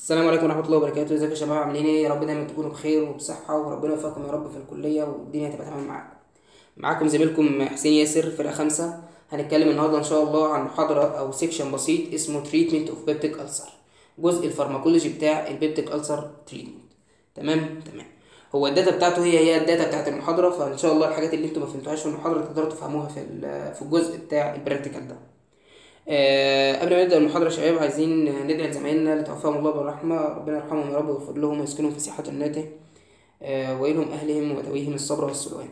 السلام عليكم ورحمة الله وبركاته ازيكم يا شباب عاملين ايه يا رب دايما تكونوا بخير وبصحة وربنا يوفقكم يا رب في الكلية والدنيا تبقى تمام معاكم معاكم زميلكم حسين ياسر فرقة خمسة هنتكلم النهاردة ان شاء الله عن محاضرة او سيكشن بسيط اسمه تريتمنت اوف بيبتيك ألسر جزء الفارماكولوجي بتاع البيبتيك ألسر تريتمنت تمام تمام هو الداتا بتاعته هي هي الداتا بتاعت المحاضرة فان شاء الله الحاجات اللي انتم ما فهمتوهاش في المحاضرة تقدروا تفهموها في ال- في الجزء بتاع البراكتيكال ده آه، قبل ما نبدأ المحاضرة يا شباب عايزين ندعي لزمايلنا اللي توفاهم الله بالرحمة ربنا يرحمهم يا رب ويغفر لهم ويسكنهم في سيحة جناته آه، ويلهم أهلهم وذويهم الصبر والسلوان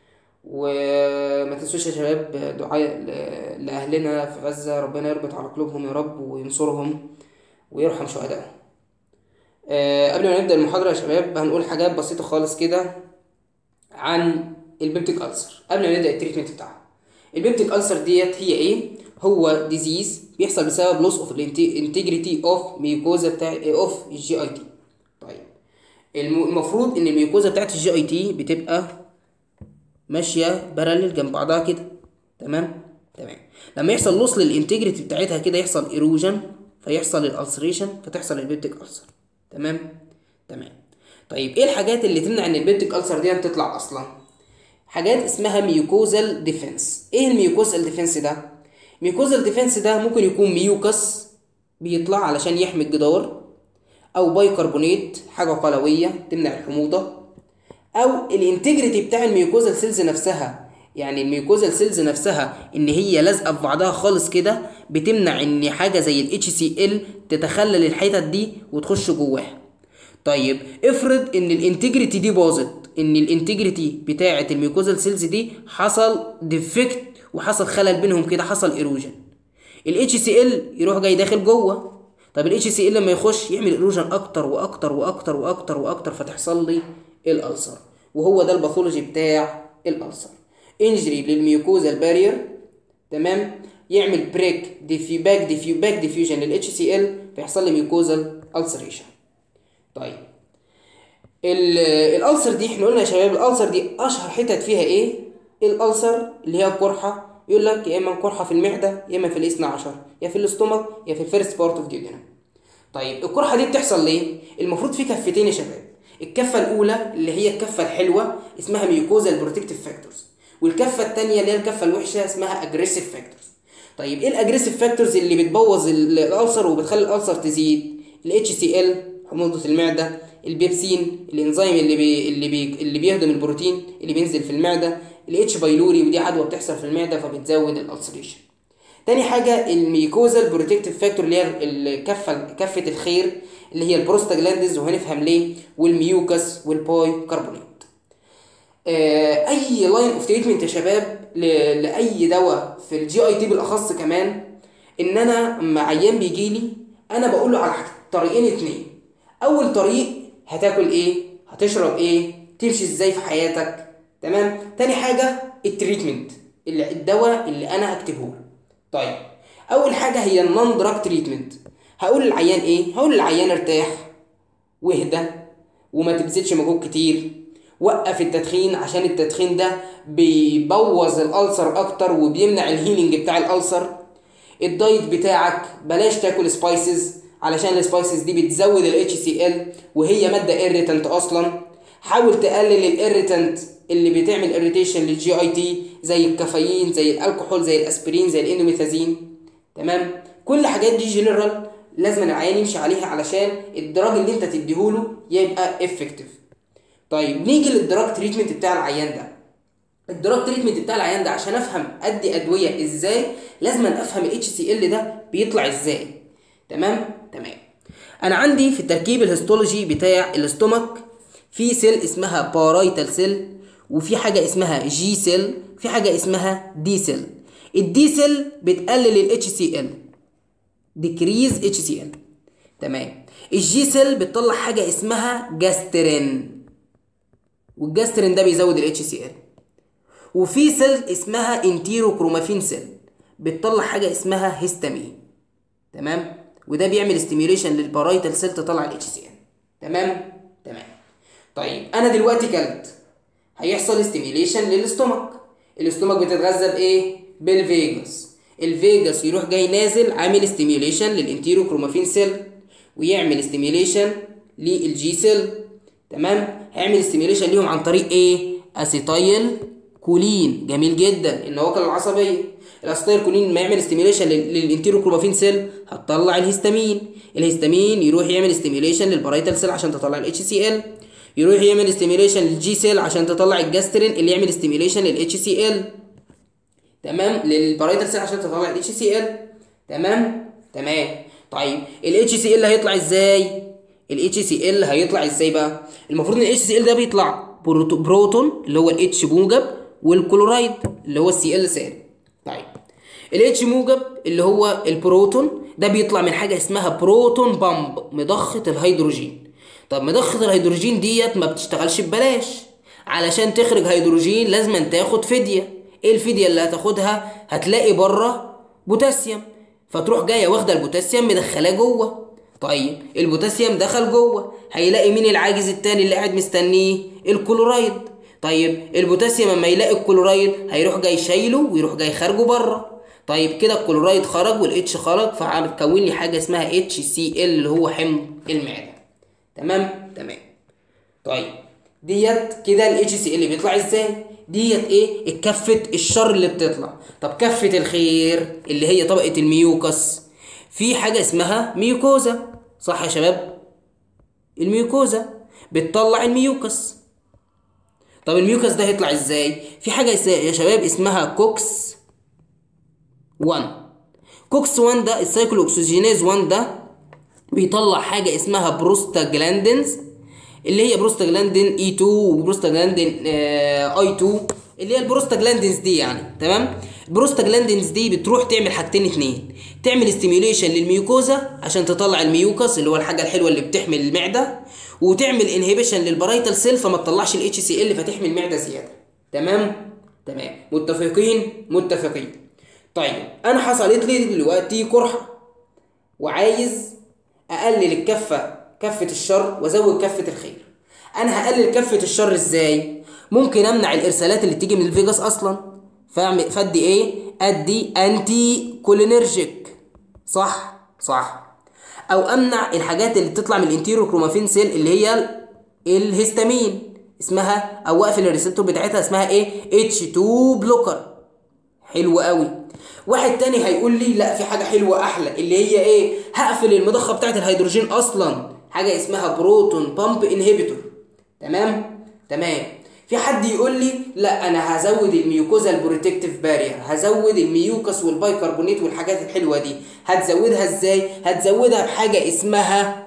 وما تنسوش يا شباب دعاء ل- لأهلنا في غزة ربنا يربط على قلوبهم يا رب وينصرهم ويرحم شهدائهم آه، قبل ما نبدأ المحاضرة يا شباب هنقول حاجات بسيطة خالص كده عن البيبتيك ألسر قبل ما نبدأ التريتمنت بتاعها البيبتيك ألسر ديت هي ايه هو ديزيز بيحصل بسبب لوس اوف الانتجريتي اوف ميوكوزا بتاع اوف الجي اي تي طيب الم- المفروض ان الميوكوزا بتاعت الجي اي تي بتبقى ماشيه باراليل جنب بعضها كده تمام تمام لما يحصل لوس للانتجريتي بتاعتها كده يحصل ايروجن فيحصل الالسريشن فتحصل البيبتيك ألسر تمام تمام طيب ايه الحاجات اللي تمنع ان البيبتيك ألسر دي تطلع اصلا حاجات اسمها ميوكوزال ديفنس ايه الميوكوزال ديفنس ده ميوكوزال ديفنس ده ممكن يكون ميوكس بيطلع علشان يحمي الجدار او بايكربونات حاجه قلويه تمنع الحموضه او الانتجريتي بتاع الميوكوزال سيلز نفسها يعني الميوكوزال سيلز نفسها ان هي لازقه في بعضها خالص كده بتمنع ان حاجه زي الاتش سي ال تتخلل الحتت دي وتخش جواها طيب افرض ان الانتجريتي دي باظت ان الانتجريتي بتاعه الميوكوزال سيلز دي حصل ديفكت وحصل خلل بينهم كده حصل ايروجن الاتش سي ال يروح جاي داخل جوه طب الاتش سي ال لما يخش يعمل ايروجن اكتر واكتر واكتر واكتر واكتر فتحصل لي الالسر وهو ده الباثولوجي بتاع الالسر انجري للميوكوزال بارير تمام يعمل بريك ديفيو باك ديفيو باك ديفيوجن للاتش سي ال فيحصل لي ميوكوزال السريشن طيب ال- الالسر دي احنا قلنا يا شباب الالسر دي اشهر حتت فيها ايه الالسر اللي هي القرحه يقول لك يا اما قرحه في المعده يا اما في الاثنى عشر يا في الاستومك يا في الفيرست بارت اوف ديودينم طيب القرحه دي بتحصل ليه المفروض في كفتين يا شباب الكفه الاولى اللي هي الكفه الحلوه اسمها ميوكوزال بروتكتيف فاكتورز والكفه الثانيه اللي هي الكفه الوحشه اسمها اجريسيف فاكتورز طيب ايه الاجريسيف فاكتورز اللي بتبوظ ال- الالسر وبتخلي الالسر تزيد الاتش سي ال حموضه المعده البيبسين الانزيم اللي بي اللي بي اللي بيهضم البروتين اللي بينزل في المعده الاتش بايلوري ودي عدوى بتحصل في المعده فبتزود الالسريشن تاني حاجة الميكوزال بروتكتيف فاكتور اللي هي الكفة كفة الخير اللي هي البروستاجلاندز وهنفهم ليه والميوكس والباي كربونات آه، اي لاين اوف تريتمنت يا شباب ل- لاي دواء في الجي اي تي بالاخص كمان ان انا اما عيان بيجي لي انا بقول له على حاجة طريقين اتنين اول طريق هتاكل ايه هتشرب ايه تمشي ازاي في حياتك تمام تاني حاجه التريتمنت اللي الدواء اللي انا هكتبه له طيب اول حاجه هي النون دراج تريتمنت هقول للعيان ايه هقول للعيان ارتاح واهدى وما تبذلش مجهود كتير وقف التدخين عشان التدخين ده بيبوظ الالسر اكتر وبيمنع الهيلينج بتاع الالسر الدايت بتاعك بلاش تاكل سبايسز علشان السبايسز دي بتزود الاتش سي ال وهي ماده ايريتنت اصلا حاول تقلل الايريتنت اللي بتعمل اريتيشن للجي اي تي زي الكافيين زي الكحول زي الاسبرين زي الاندوميثازين تمام كل الحاجات دي جنرال لازم العيان يمشي عليها علشان الدراج اللي انت تديهوله يبقى افكتيف طيب نيجي للدراج تريتمنت بتاع العيان ده الدراج تريتمنت بتاع العيان ده عشان افهم ادي ادويه ازاي لازم أن افهم الاتش سي ال ده بيطلع ازاي تمام تمام انا عندي في التركيب الهيستولوجي بتاع الاستومك في سيل اسمها بارايتال سيل وفي حاجه اسمها جي سيل في حاجه اسمها دي سيل الدي سيل بتقلل الاتش سي ال ديكريز اتش سي ال تمام الجي سيل بتطلع حاجه اسمها جاسترين والجاسترين ده بيزود الاتش سي ال وفي سيل اسمها انتيروكرومافين سيل بتطلع حاجه اسمها هيستامين تمام وده بيعمل ستيميوليشن للبارايتال سيل تطلع الاتش سي ال تمام تمام طيب انا دلوقتي كلت هيحصل ستيميوليشن للاستومك الاستومك بتتغذى بايه بالفيجاس الفيجاس يروح جاي نازل عامل ستيميوليشن للانتيرو كرومافين سيل ويعمل ستيميوليشن للجي سيل تمام هيعمل ستيميوليشن ليهم عن طريق ايه اسيتايل كولين جميل جدا النواقل العصبيه الاسيتايل كولين ما يعمل ستيميوليشن للانتيرو كرومافين سيل هتطلع الهستامين الهستامين يروح يعمل ستيميوليشن للبرايتال سيل عشان تطلع الاتش سي ال يروح يعمل ستيميوليشن للجي سيل عشان تطلع الجاسترين اللي يعمل ستيميوليشن للاتش سي ال تمام للبرايتال سيل عشان تطلع الاتش سي ال تمام تمام طيب الاتش سي ال هيطلع ازاي الاتش سي ال هيطلع ازاي بقى المفروض ان الاتش سي ال ده بيطلع بروتو- بروتون اللي هو الاتش موجب والكلورايد اللي هو السي ال سالب طيب الاتش موجب اللي هو البروتون ده بيطلع من حاجه اسمها بروتون بامب مضخه الهيدروجين طب مضخه الهيدروجين ديت ما بتشتغلش ببلاش علشان تخرج هيدروجين لازم تاخد فديه ايه الفديه اللي هتاخدها هتلاقي بره بوتاسيوم فتروح جايه واخده البوتاسيوم مدخلاه جوه طيب البوتاسيوم دخل جوه هيلاقي مين العاجز التاني اللي قاعد مستنيه الكلورايد طيب البوتاسيوم لما يلاقي الكلورايد هيروح جاي شايله ويروح جاي خارجه بره طيب كده الكلورايد خرج والاتش خرج فهتكون لي حاجه اسمها اتش سي ال اللي هو حمض المعده تمام تمام طيب ديت كده الاتش سي ال بيطلع ازاي ديت ايه الكفه الشر اللي بتطلع طب كفه الخير اللي هي طبقه الميوكس في حاجه اسمها ميوكوزا صح يا شباب الميوكوزا بتطلع الميوكس طب الميوكس ده هيطلع ازاي في حاجه اس- يا شباب اسمها كوكس 1 كوكس 1 ده السايكل اوكسجينيز 1 ده بيطلع حاجه اسمها بروستاجلاندينز اللي هي بروستاجلاندين اي 2 وبروستاجلاندين اي 2 اللي هي البروستاجلاندينز دي يعني تمام البروستاجلاندينز دي بتروح تعمل حاجتين اتنين تعمل ستيميوليشن للميوكوزا عشان تطلع الميوكس اللي هو الحاجه الحلوه اللي بتحمل المعده وتعمل انهبيشن للبرايتال سيل فما تطلعش الاتش سي ال فتحمي المعده زياده تمام تمام متفقين متفقين طيب انا حصلت لي دلوقتي قرحه وعايز اقلل الكفه كفه الشر وازود كفه الخير انا هقلل كفه الشر ازاي ممكن امنع الارسالات اللي تيجي من الفيجاس اصلا فاعمل فادي ايه ادي انتي كولينرجيك صح صح او امنع الحاجات اللي بتطلع من الانتيرو كرومافين سيل اللي هي ال- الهستامين اسمها او اقفل الريسبتور بتاعتها اسمها ايه اتش 2 بلوكر حلو قوي واحد تاني هيقول لي لا في حاجه حلوه احلى اللي هي ايه هقفل المضخه بتاعت الهيدروجين اصلا حاجه اسمها بروتون بامب انهبيتور تمام تمام في حد يقول لي لا انا هزود الميوكوزا البروتكتيف بارير هزود الميوكس والبايكربونات والحاجات الحلوه دي هتزودها ازاي هتزودها بحاجه اسمها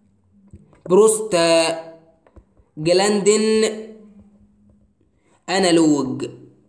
بروستا جلاندين انالوج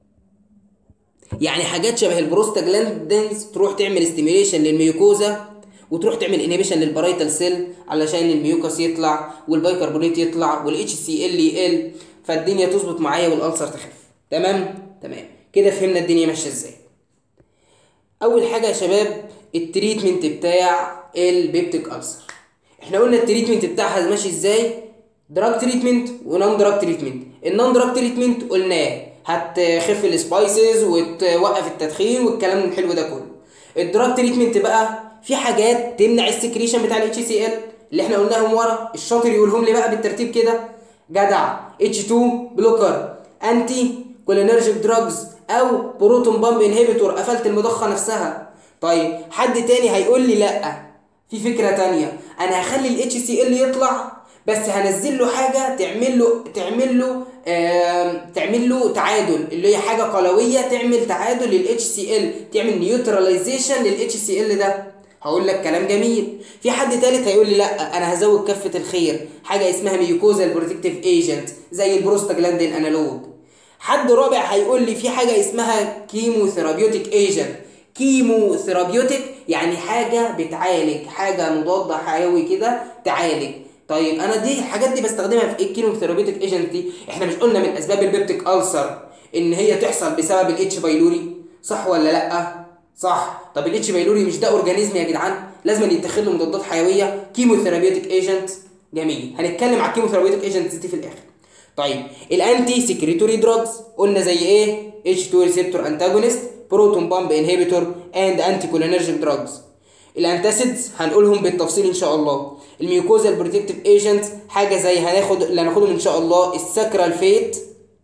يعني حاجات شبه البروستاجلاندينز تروح تعمل ستيميوليشن للميوكوزا وتروح تعمل انهبيشن للبرايتال سيل علشان الميوكس يطلع والبايكربونات يطلع والاتش سي ال يقل فالدنيا تظبط معايا والالسر تخف تمام تمام كده فهمنا الدنيا ماشيه ازاي اول حاجه يا شباب التريتمنت بتاع البيبتيك ألسر احنا قلنا التريتمنت بتاعها ماشي ازاي دراج تريتمنت ونون دراج تريتمنت النون دراج تريتمنت قلناه هتخف السبايسز وتوقف التدخين والكلام الحلو ده كله الدراج تريتمنت بقى في حاجات تمنع السكريشن بتاع الاتش سي ال اللي احنا قلناهم ورا الشاطر يقولهم لي بقى بالترتيب كده جدع اتش 2 بلوكر انتي كولينرجيك دراجز او بروتون بامب انهبيتور قفلت المضخه نفسها طيب حد تاني هيقول لي لا في فكره تانية انا هخلي الاتش سي ال يطلع بس هنزل له حاجه تعمل له تعمل له آم، تعمل له تعادل اللي هي حاجه قلويه تعمل تعادل للاتش سي ال تعمل نيوتراليزيشن للاتش سي ال ده هقول لك كلام جميل في حد تالت هيقول لي لا انا هزود كفه الخير حاجه اسمها ميوكوزا بروتكتيف ايجنت زي البروستاجلاندين انالوج حد رابع هيقول لي في حاجه اسمها كيمو ثيرابيوتيك ايجنت كيمو ثيرابيوتيك يعني حاجه بتعالج حاجه مضاد حيوي كده تعالج طيب انا دي الحاجات دي بستخدمها في ايه الكيمو ثيرابيوتيك ايجنت دي احنا مش قلنا من اسباب البيبتيك ألسر ان هي تحصل بسبب الاتش بايلوري صح ولا لا صح طب الاتش بايلوري مش ده اورجانيزم يا جدعان لازم يتاخد له مضادات حيويه كيمو ثيرابيوتيك ايجنت جميل هنتكلم على الكيمو ثيرابيوتيك ايجنت دي في الاخر طيب الانتي سكريتوري دراجز قلنا زي ايه اتش 2 ريسبتور انتاجونست بروتون بامب انهبيتور اند انتي كولينرجيك دراجز الانتاسيدز هنقولهم بالتفصيل ان شاء الله الميوكوزال بروتكتيف ايجنت حاجه زي هناخد اللي هناخدهم ان شاء الله الساكرال فيت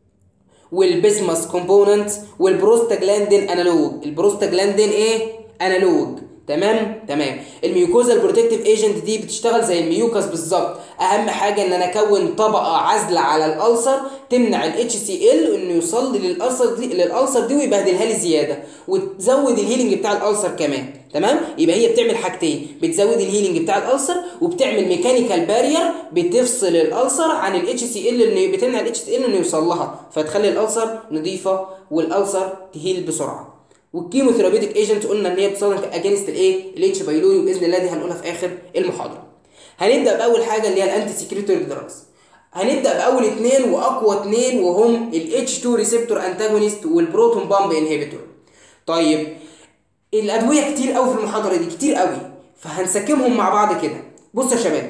والبسمس كومبوننت والبروستاجلاندين انالوج البروستاجلاندين ايه انالوج تمام تمام الميوكوزال بروتكتيف ايجنت دي بتشتغل زي الميوكس بالظبط اهم حاجه ان انا اكون طبقه عازله على الالسر تمنع الاتش سي ال انه يوصل لي للالسر دي للالسر دي ويبهدلها لي زياده وتزود الهيلينج بتاع الالسر كمان تمام يبقى هي بتعمل حاجتين بتزود الهيلينج بتاع الالسر وبتعمل ميكانيكال بارير بتفصل الالسر عن الاتش سي ال اللي بتمنع الاتش سي ال انه يوصل لها فتخلي الالسر نظيفه والالسر تهيل بسرعه والكيموثيرابيوتيك ايجنت قلنا ان هي بتصنع اجينست الايه الاتش بايلوري وباذن الله دي هنقولها في اخر المحاضره هنبدا باول حاجه اللي هي الانتي سكريتوري دراجز هنبدا باول اثنين واقوى اثنين وهم الاتش 2 ريسبتور انتاجونست والبروتون بامب انهبيتور طيب الادويه كتير قوي في المحاضره دي كتير قوي فهنسكمهم مع بعض كده بص يا شباب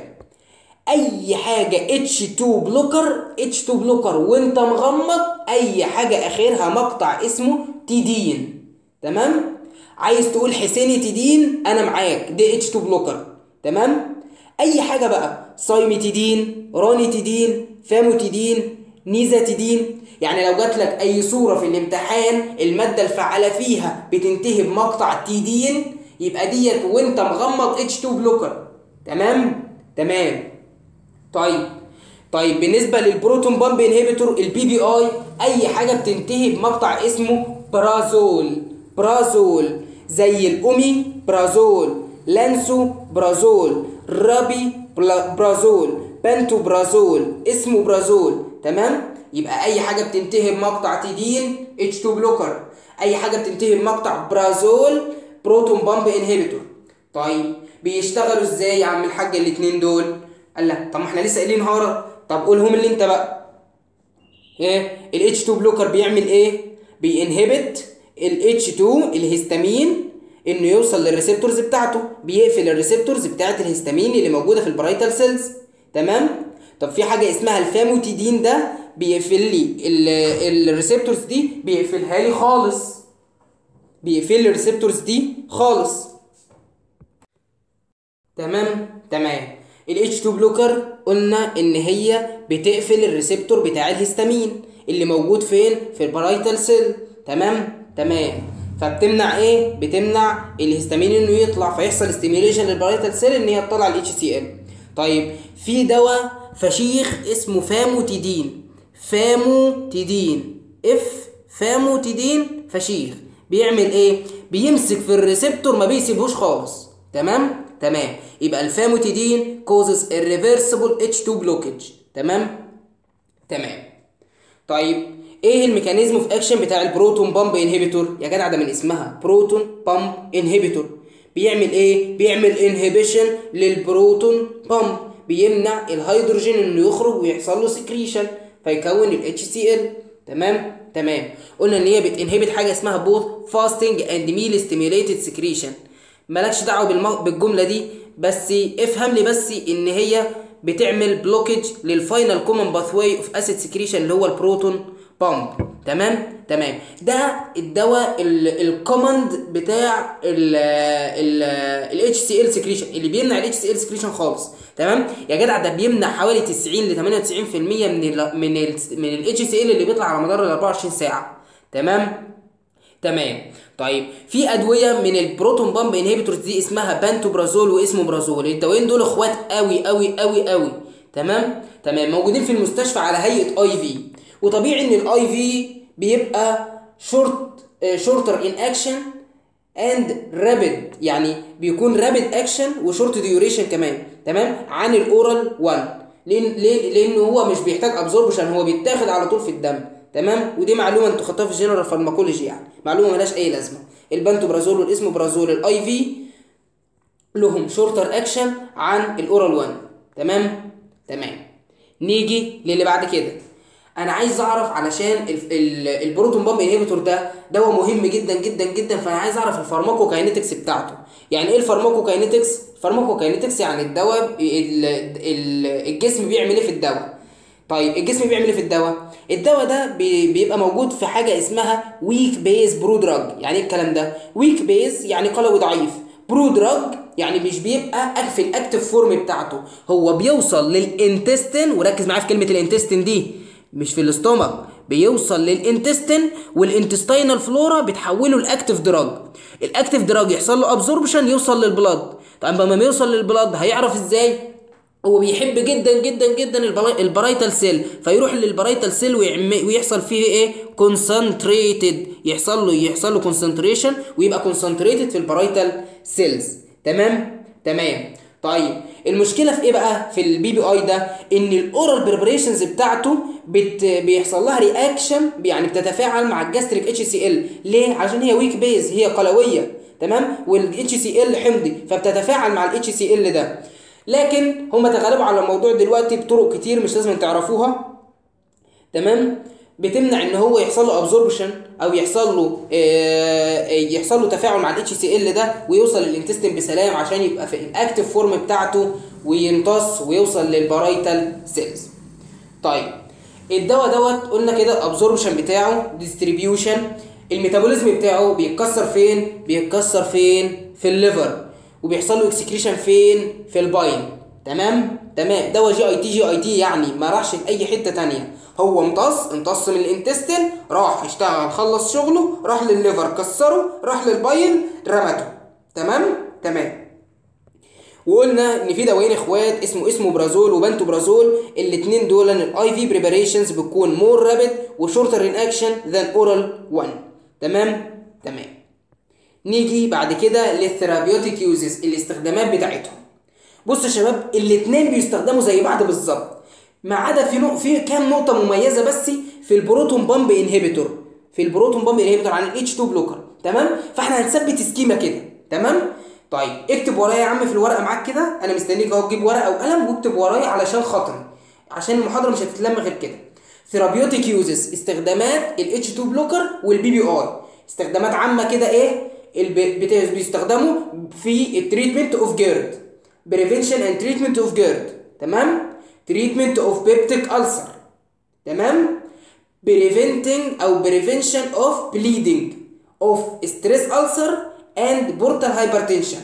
اي حاجه اتش 2 بلوكر اتش 2 بلوكر وانت مغمض اي حاجه اخرها مقطع اسمه تيدين تمام عايز تقول حسيني تيدين انا معاك دي اتش 2 بلوكر تمام اي حاجه بقى سايميتيدين رانيتيدين فاموتيدين نيزاتيدين يعني لو جات لك اي صوره في الامتحان الماده الفعاله فيها بتنتهي بمقطع تيدين يبقى ديت وانت مغمض اتش 2 بلوكر تمام تمام طيب طيب بالنسبه للبروتون بامب انهبيتور البي بي اي اي حاجه بتنتهي بمقطع اسمه برازول برازول زي الأومي برازول لانسو برازول رابي برازول بنتو برازول اسمه برازول تمام يبقى اي حاجه بتنتهي بمقطع تيدين اتش 2 بلوكر اي حاجه بتنتهي بمقطع برازول بروتون بامب انهبيتور طيب بيشتغلوا ازاي يا عم الحاج الاثنين دول قال لك طب ما احنا لسه قايلين هارا طب قولهم اللي انت بقى ايه الاتش 2 بلوكر بيعمل ايه بينهبت ال H2 الهستامين انه يوصل للريسبتورز بتاعته بيقفل الريسبتورز بتاعت الهستامين اللي موجوده في البرايتال سيلز تمام طب في حاجه اسمها الفاموتيدين ده بيقفل لي الريسبتورز دي بيقفلها لي خالص بيقفل لي الريسبتورز دي خالص تمام تمام ال H2 بلوكر قلنا ان هي بتقفل الريسبتور بتاع الهستامين اللي موجود فين في البرايتال سيل تمام تمام فبتمنع ايه بتمنع الهستامين انه يطلع فيحصل ستيميوليشن للبرايتال سيل ان هي تطلع الاتش سي ال طيب في دواء فشيخ اسمه فاموتيدين فاموتيدين اف فاموتيدين فشيخ بيعمل ايه بيمسك في الريسبتور ما بيسيبهوش خالص تمام تمام يبقى الفاموتيدين كوزز irreversible H2 blockage تمام تمام طيب ايه الميكانيزم اوف اكشن بتاع البروتون بامب انهبيتور يا جدع ده من اسمها بروتون بامب انهبيتور بيعمل ايه بيعمل انهبيشن للبروتون بامب بيمنع الهيدروجين انه يخرج ويحصل له سكريشن فيكون ال HCl تمام تمام قلنا ان هي بتنهبت حاجه اسمها بوث فاستنج اند ميل ستيميوليتد سكريشن مالكش دعوه بالمو... بالجمله دي بس افهم لي بس ان هي بتعمل بلوكج للفاينل كومن باثواي اوف اسيد سكريشن اللي هو البروتون بامب تمام تمام ده الدواء الكوماند بتاع ال اتش سي ال سكريشن اللي بيمنع الاتش سي ال سكريشن خالص تمام يا جدع ده بيمنع حوالي 90 ل 98% من ال من ال من الاتش سي ال اللي بيطلع على مدار ال 24 ساعه تمام تمام طيب في ادويه من البروتون بامب انهبيتورز دي اسمها بانتوبرازول واسمه برازول الدوايين دول اخوات قوي قوي قوي قوي تمام تمام موجودين في المستشفى على هيئه اي في وطبيعي ان الاي في بيبقى شورت شورتر ان اكشن اند رابيد يعني بيكون رابيد اكشن وشورت ديوريشن كمان تمام عن الاورال 1 لان ليه لانه هو مش بيحتاج ابزوربشن هو بيتاخد على طول في الدم تمام ودي معلومه انتوا خدتوها في الجنرال فارماكولوجي يعني معلومه ملهاش اي لازمه البانتوبرازول والاسم برازول الاي في لهم شورتر اكشن عن الاورال 1 تمام تمام نيجي للي بعد كده انا عايز اعرف علشان البروتون بامب انهبيتور ده دواء مهم جدا جدا جدا فانا عايز اعرف الفارماكوكاينetics بتاعته يعني ايه الفارماكوكاينetics الفارماكوكاينetics يعني الدواء الجسم بيعمل ايه في الدواء طيب الجسم بيعمل ايه في الدواء الدواء ده بيبقى موجود في حاجه اسمها ويك بيز برو دراج يعني ايه الكلام ده ويك بيز يعني قلوي ضعيف برو دراج يعني مش بيبقى أك- في الاكتف فورم بتاعته هو بيوصل للانتستين وركز معايا في كلمه الانتستين دي مش في الاستومك بيوصل للانتستين والانتستينال فلورا بتحوله لاكتف دراج الاكتف دراج يحصل له ابزوربشن يوصل للبلاد طب لما يوصل للبلاد هيعرف ازاي هو بيحب جدا جدا جدا البرا- البرايتال سيل فيروح للبرايتال سيل ويعم- ويحصل فيه ايه كونسنتريتد يحصل له يحصل له كونسنتريشن ويبقى كونسنتريتد في البرايتال سيلز تمام تمام طيب المشكله في ايه بقى في البي بي اي ده ان الاورال بريبريشنز بتاعته بت بيحصل لها رياكشن يعني بتتفاعل مع الجاستريك اتش سي ال ليه عشان هي ويك بيز هي قلويه تمام والاتش سي ال حمضي فبتتفاعل مع الاتش سي ال ده لكن هم تغلبوا على الموضوع دلوقتي بطرق كتير مش لازم تعرفوها تمام بتمنع ان هو يحصل له ابزوربشن او يحصل له آه يحصل له تفاعل مع الاتش سي ال ده ويوصل للانتستين بسلام عشان يبقى في الاكتف فورم بتاعته ويمتص ويوصل للبرايتال سيلز طيب الدواء دوت قلنا كده الابزوربشن بتاعه ديستريبيوشن الميتابوليزم بتاعه بيتكسر فين بيتكسر فين في الليفر وبيحصل له اكسكريشن فين في الباين تمام تمام دواء جي اي تي جي اي تي يعني ما راحش في اي حته تانية هو امتص امتص من الانتستين راح اشتغل خلص شغله راح للليفر كسره راح للباين رمته تمام تمام وقلنا ان في دوايين اخوات اسمه اسمه برازول وبنتو برازول الاثنين دول الاي في بريباريشنز بتكون مور رابيد وشورتر ان اكشن ذان اورال 1 تمام تمام نيجي بعد كده للثيرابيوتيك يوزز الاستخدامات بتاعتهم بص يا شباب الاثنين بيستخدموا زي بعض بالظبط ما عدا في نوع في كام نقطه مميزه بس في البروتون بامب انهبيتور في البروتون بامب انهبيتور عن الاتش 2 بلوكر تمام فاحنا هنثبت سكيما كده تمام طيب اكتب ورايا يا عم في الورقه معاك كده انا مستنيك اهو تجيب ورقه وقلم واكتب ورايا علشان خاطري عشان المحاضره مش هتتلم غير كده ثيرابيوتيك يوزز استخدامات الاتش 2 بلوكر والبي بي اي استخدامات عامه كده ايه الب- بت- بيستخدموا في التريتمنت اوف جيرد بريفنشن اند تريتمنت اوف جيرد تمام تريتمنت اوف بيبتيك ألسر تمام preventing او prevention of bleeding of stress ulcer and portal hypertension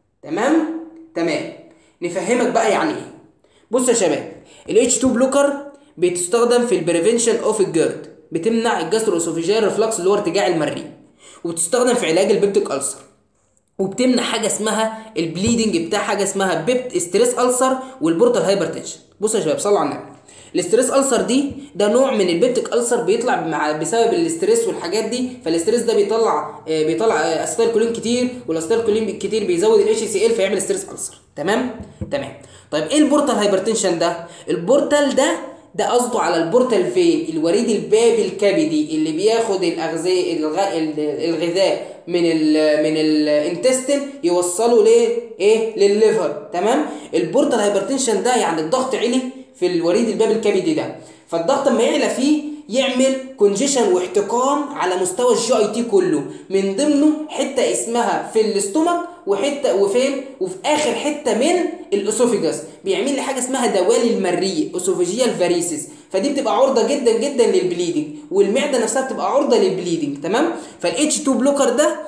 تمام تمام نفهمك بقى يعني ايه بص يا شباب ال H2 بلوكر بتستخدم في البريفنشن اوف الجيرد بتمنع الجاستروسوفيجيال ريفلكس اللي هو ارتجاع المريء وبتستخدم في علاج البيبتيك ألسر وبتمنع حاجه اسمها البليدنج بتاع حاجه اسمها بيبت ستريس ألسر والبورتال هايبرتنشن بصوا يا شباب صلوا على النبي الاستريس ألسر دي ده نوع من البيبتيك ألسر بيطلع مع بسبب الاستريس والحاجات دي فالاستريس ده بيطلع آه، بيطلع آه، اسيتيل كولين كتير والاسيتيل كولين كتير بيزود الاتش سي ال فيعمل ستريس ألسر تمام تمام طيب ايه البورتال هايبرتنشن ده البورتال ده ده قصده على البورتال فين الوريد البابي الكبدي اللي بياخد الاغذيه الغ- ال- الغذاء من ال من الانتستين يوصله لايه ايه للليفر تمام البورتال هايبرتنشن ده يعني الضغط عالي في الوريد البابي الكبدي ده فالضغط لما يعلى فيه يعمل كونجيشن واحتقان على مستوى الجي اي تي كله من ضمنه حته اسمها في الاستومك وحته وفين وفي اخر حته من الاسوفيجاس بيعمل لي حاجه اسمها دوالي المريء اسوفيجيال فاريسيس فدي بتبقى عرضه جدا جدا للبليدنج والمعده نفسها بتبقى عرضه للبليدنج تمام فالاتش 2 بلوكر ده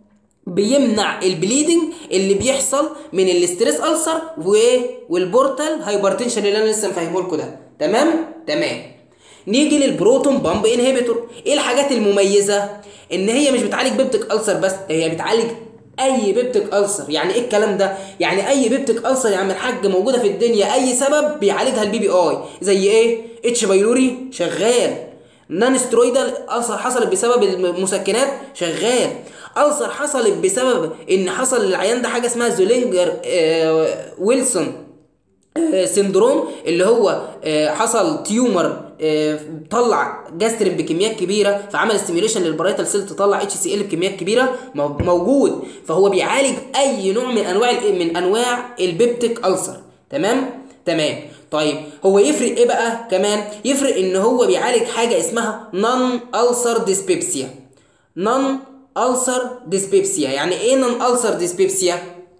بيمنع البليدنج اللي بيحصل من الاستريس ألسر و... والبورتال هايبرتنشن اللي انا لسه مفهمه لكم ده تمام تمام نيجي للبروتون بامب انهبيتور ايه الحاجات المميزه ان هي مش بتعالج بيبتيك ألسر بس هي بتعالج اي بيبتيك ألسر يعني ايه الكلام ده يعني اي بيبتيك ألسر يا عم الحاج موجوده في الدنيا اي سبب بيعالجها البي بي اي زي ايه اتش بايلوري شغال نان سترويدال ألسر حصلت بسبب المسكنات شغال ألسر حصلت بسبب ان حصل للعيان ده حاجه اسمها زولينجر آه ويلسون آه، سندروم اللي هو آه، حصل تيومر آه، طلع جاسترين بكميات كبيره فعمل ستيميوليشن للبرايتال سيل تطلع اتش سي ال بكميات كبيره مو- موجود فهو بيعالج اي نوع من انواع ال- من انواع البيبتيك ألسر تمام تمام طيب هو يفرق ايه بقى كمان يفرق ان هو بيعالج حاجه اسمها نون ألسر ديسبيبسيا نون ألسر ديسبيبسيا يعني ايه نون ألسر ديسبيبسيا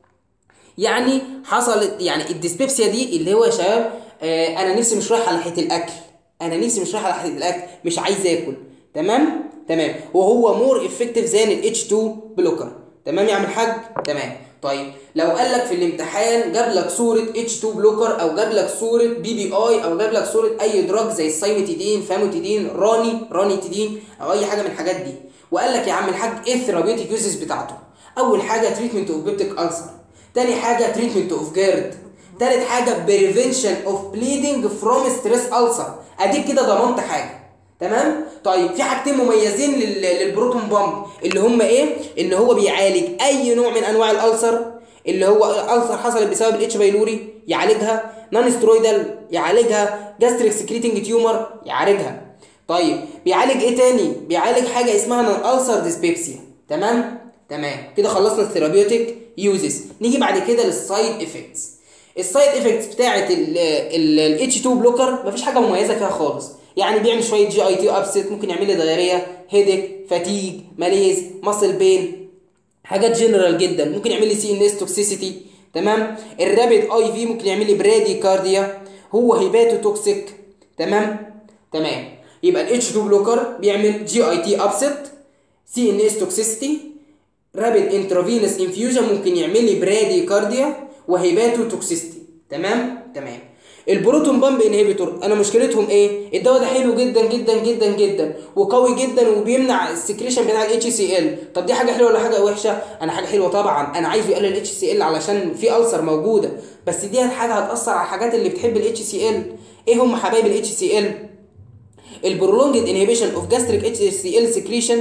يعني حصلت يعني الديسبيبسيا دي اللي هو يا شباب آه انا نفسي مش رايحه ناحيه الاكل انا نفسي مش رايحه ناحيه الاكل مش عايز اكل تمام تمام وهو مور افكتيف زان الاتش 2 بلوكر تمام يا عم الحاج تمام طيب لو قال لك في الامتحان جاب لك صوره اتش 2 بلوكر او جاب لك صوره بي بي اي او جاب لك صوره اي دراج زي السايمتيدين فاموتيدين راني رانيتيدين او اي حاجه من الحاجات دي وقال لك يا عم الحاج ايه الثيرابيوتيك يوزز بتاعته اول حاجه تريتمنت اوف بيبتيك ألسر تاني حاجه تريتمنت اوف جيرد تالت حاجه بريفنشن اوف بليدنج فروم ستريس ألسر اديك كده ضمنت حاجه تمام طيب في حاجتين مميزين لل- للبروتون بامب اللي هم ايه ان هو بيعالج اي نوع من انواع الالسر اللي هو الالسر حصلت بسبب الاتش بايلوري يعالجها نون سترويدال يعالجها جاستريك سكريتنج تيومر يعالجها طيب بيعالج ايه تاني بيعالج حاجه اسمها نون السر ديسبيبسيا تمام تمام كده خلصنا الثيرابيوتيك يوزز نيجي بعد كده للسايد افكتس السايد افكتس بتاعه الاتش 2 بلوكر مفيش حاجه مميزه فيها خالص يعني بيعمل شويه جي اي تي ابسيت ممكن يعمل لي دايريه هيدك فاتيج ماليز ماسل بين حاجات جنرال جدا ممكن يعمل لي سي ان اس توكسيسيتي تمام الرابيد اي في ممكن يعمل لي برادي كارديا هو هيباتو توكسيك تمام تمام يبقى الاتش 2 بلوكر بيعمل جي اي تي ابسيت سي ان اس توكسيسيتي رابيد انترافينوس انفيوجن ممكن يعمل لي برادي كارديا وهيباتو توكسيستي تمام تمام البروتون بامب انهبيتور انا مشكلتهم ايه الدواء ده حلو جدا جدا جدا جدا وقوي جدا وبيمنع السكريشن بتاع الاتش سي ال طب دي حاجه حلوه ولا حاجه وحشه انا حاجه حلوه طبعا انا عايزه يقلل الاتش سي ال علشان في ألسر موجوده بس دي حاجه هتاثر على الحاجات اللي بتحب الاتش سي ال ايه هم حبايب الاتش سي ال البرولونجد انهبيشن اوف جاستريك اتش سي ال سكريشن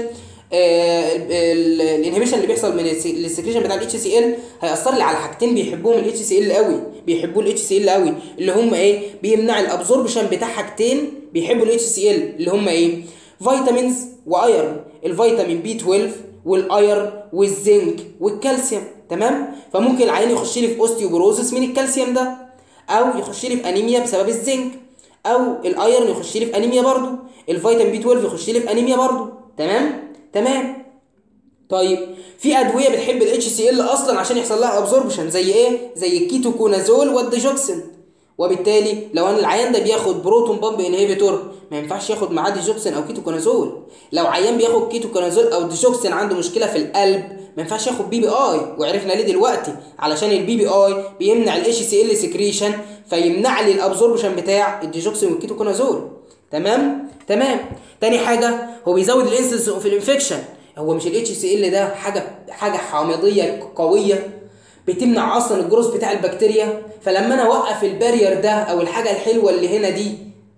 الانهبيشن اللي بيحصل من السكريشن بتاع الاتش سي ال هياثر لي على حاجتين بيحبوهم الاتش سي ال قوي بيحبوا الاتش سي ال قوي اللي هم ايه بيمنع الابزوربشن بتاع حاجتين بيحبوا الاتش سي ال اللي هم ايه فيتامينز وايرن الفيتامين بي 12 والايرن والزنك والكالسيوم تمام فممكن العيان يخش لي في اوستيوبروزس من الكالسيوم ده او يخش لي في انيميا بسبب الزنك او الايرن يخش لي في انيميا برضو الفيتامين بي 12 يخش لي في انيميا برضو تمام تمام طيب في ادويه بتحب الاتش سي ال اصلا عشان يحصل لها ابزوربشن زي ايه زي الكيتوكونازول والديجوكسين وبالتالي لو انا العيان ده بياخد بروتون بامب انهبيتور ما ينفعش ياخد معاه ديجوكسين او كيتوكونازول لو عيان بياخد كيتوكونازول او ديجوكسين عنده مشكله في القلب ما ينفعش ياخد بي بي اي وعرفنا ليه دلوقتي علشان البي بي اي بيمنع الاتش سي ال سكريشن فيمنع لي الابزوربشن بتاع الديجوكسين والكيتوكونازول تمام تمام تاني حاجه هو بيزود الانسنس اوف الانفكشن هو مش الاتش سي ال ده حاجه حاجه حامضيه قويه بتمنع اصلا الجروث بتاع البكتيريا فلما انا اوقف البارير ده او الحاجه الحلوه اللي هنا دي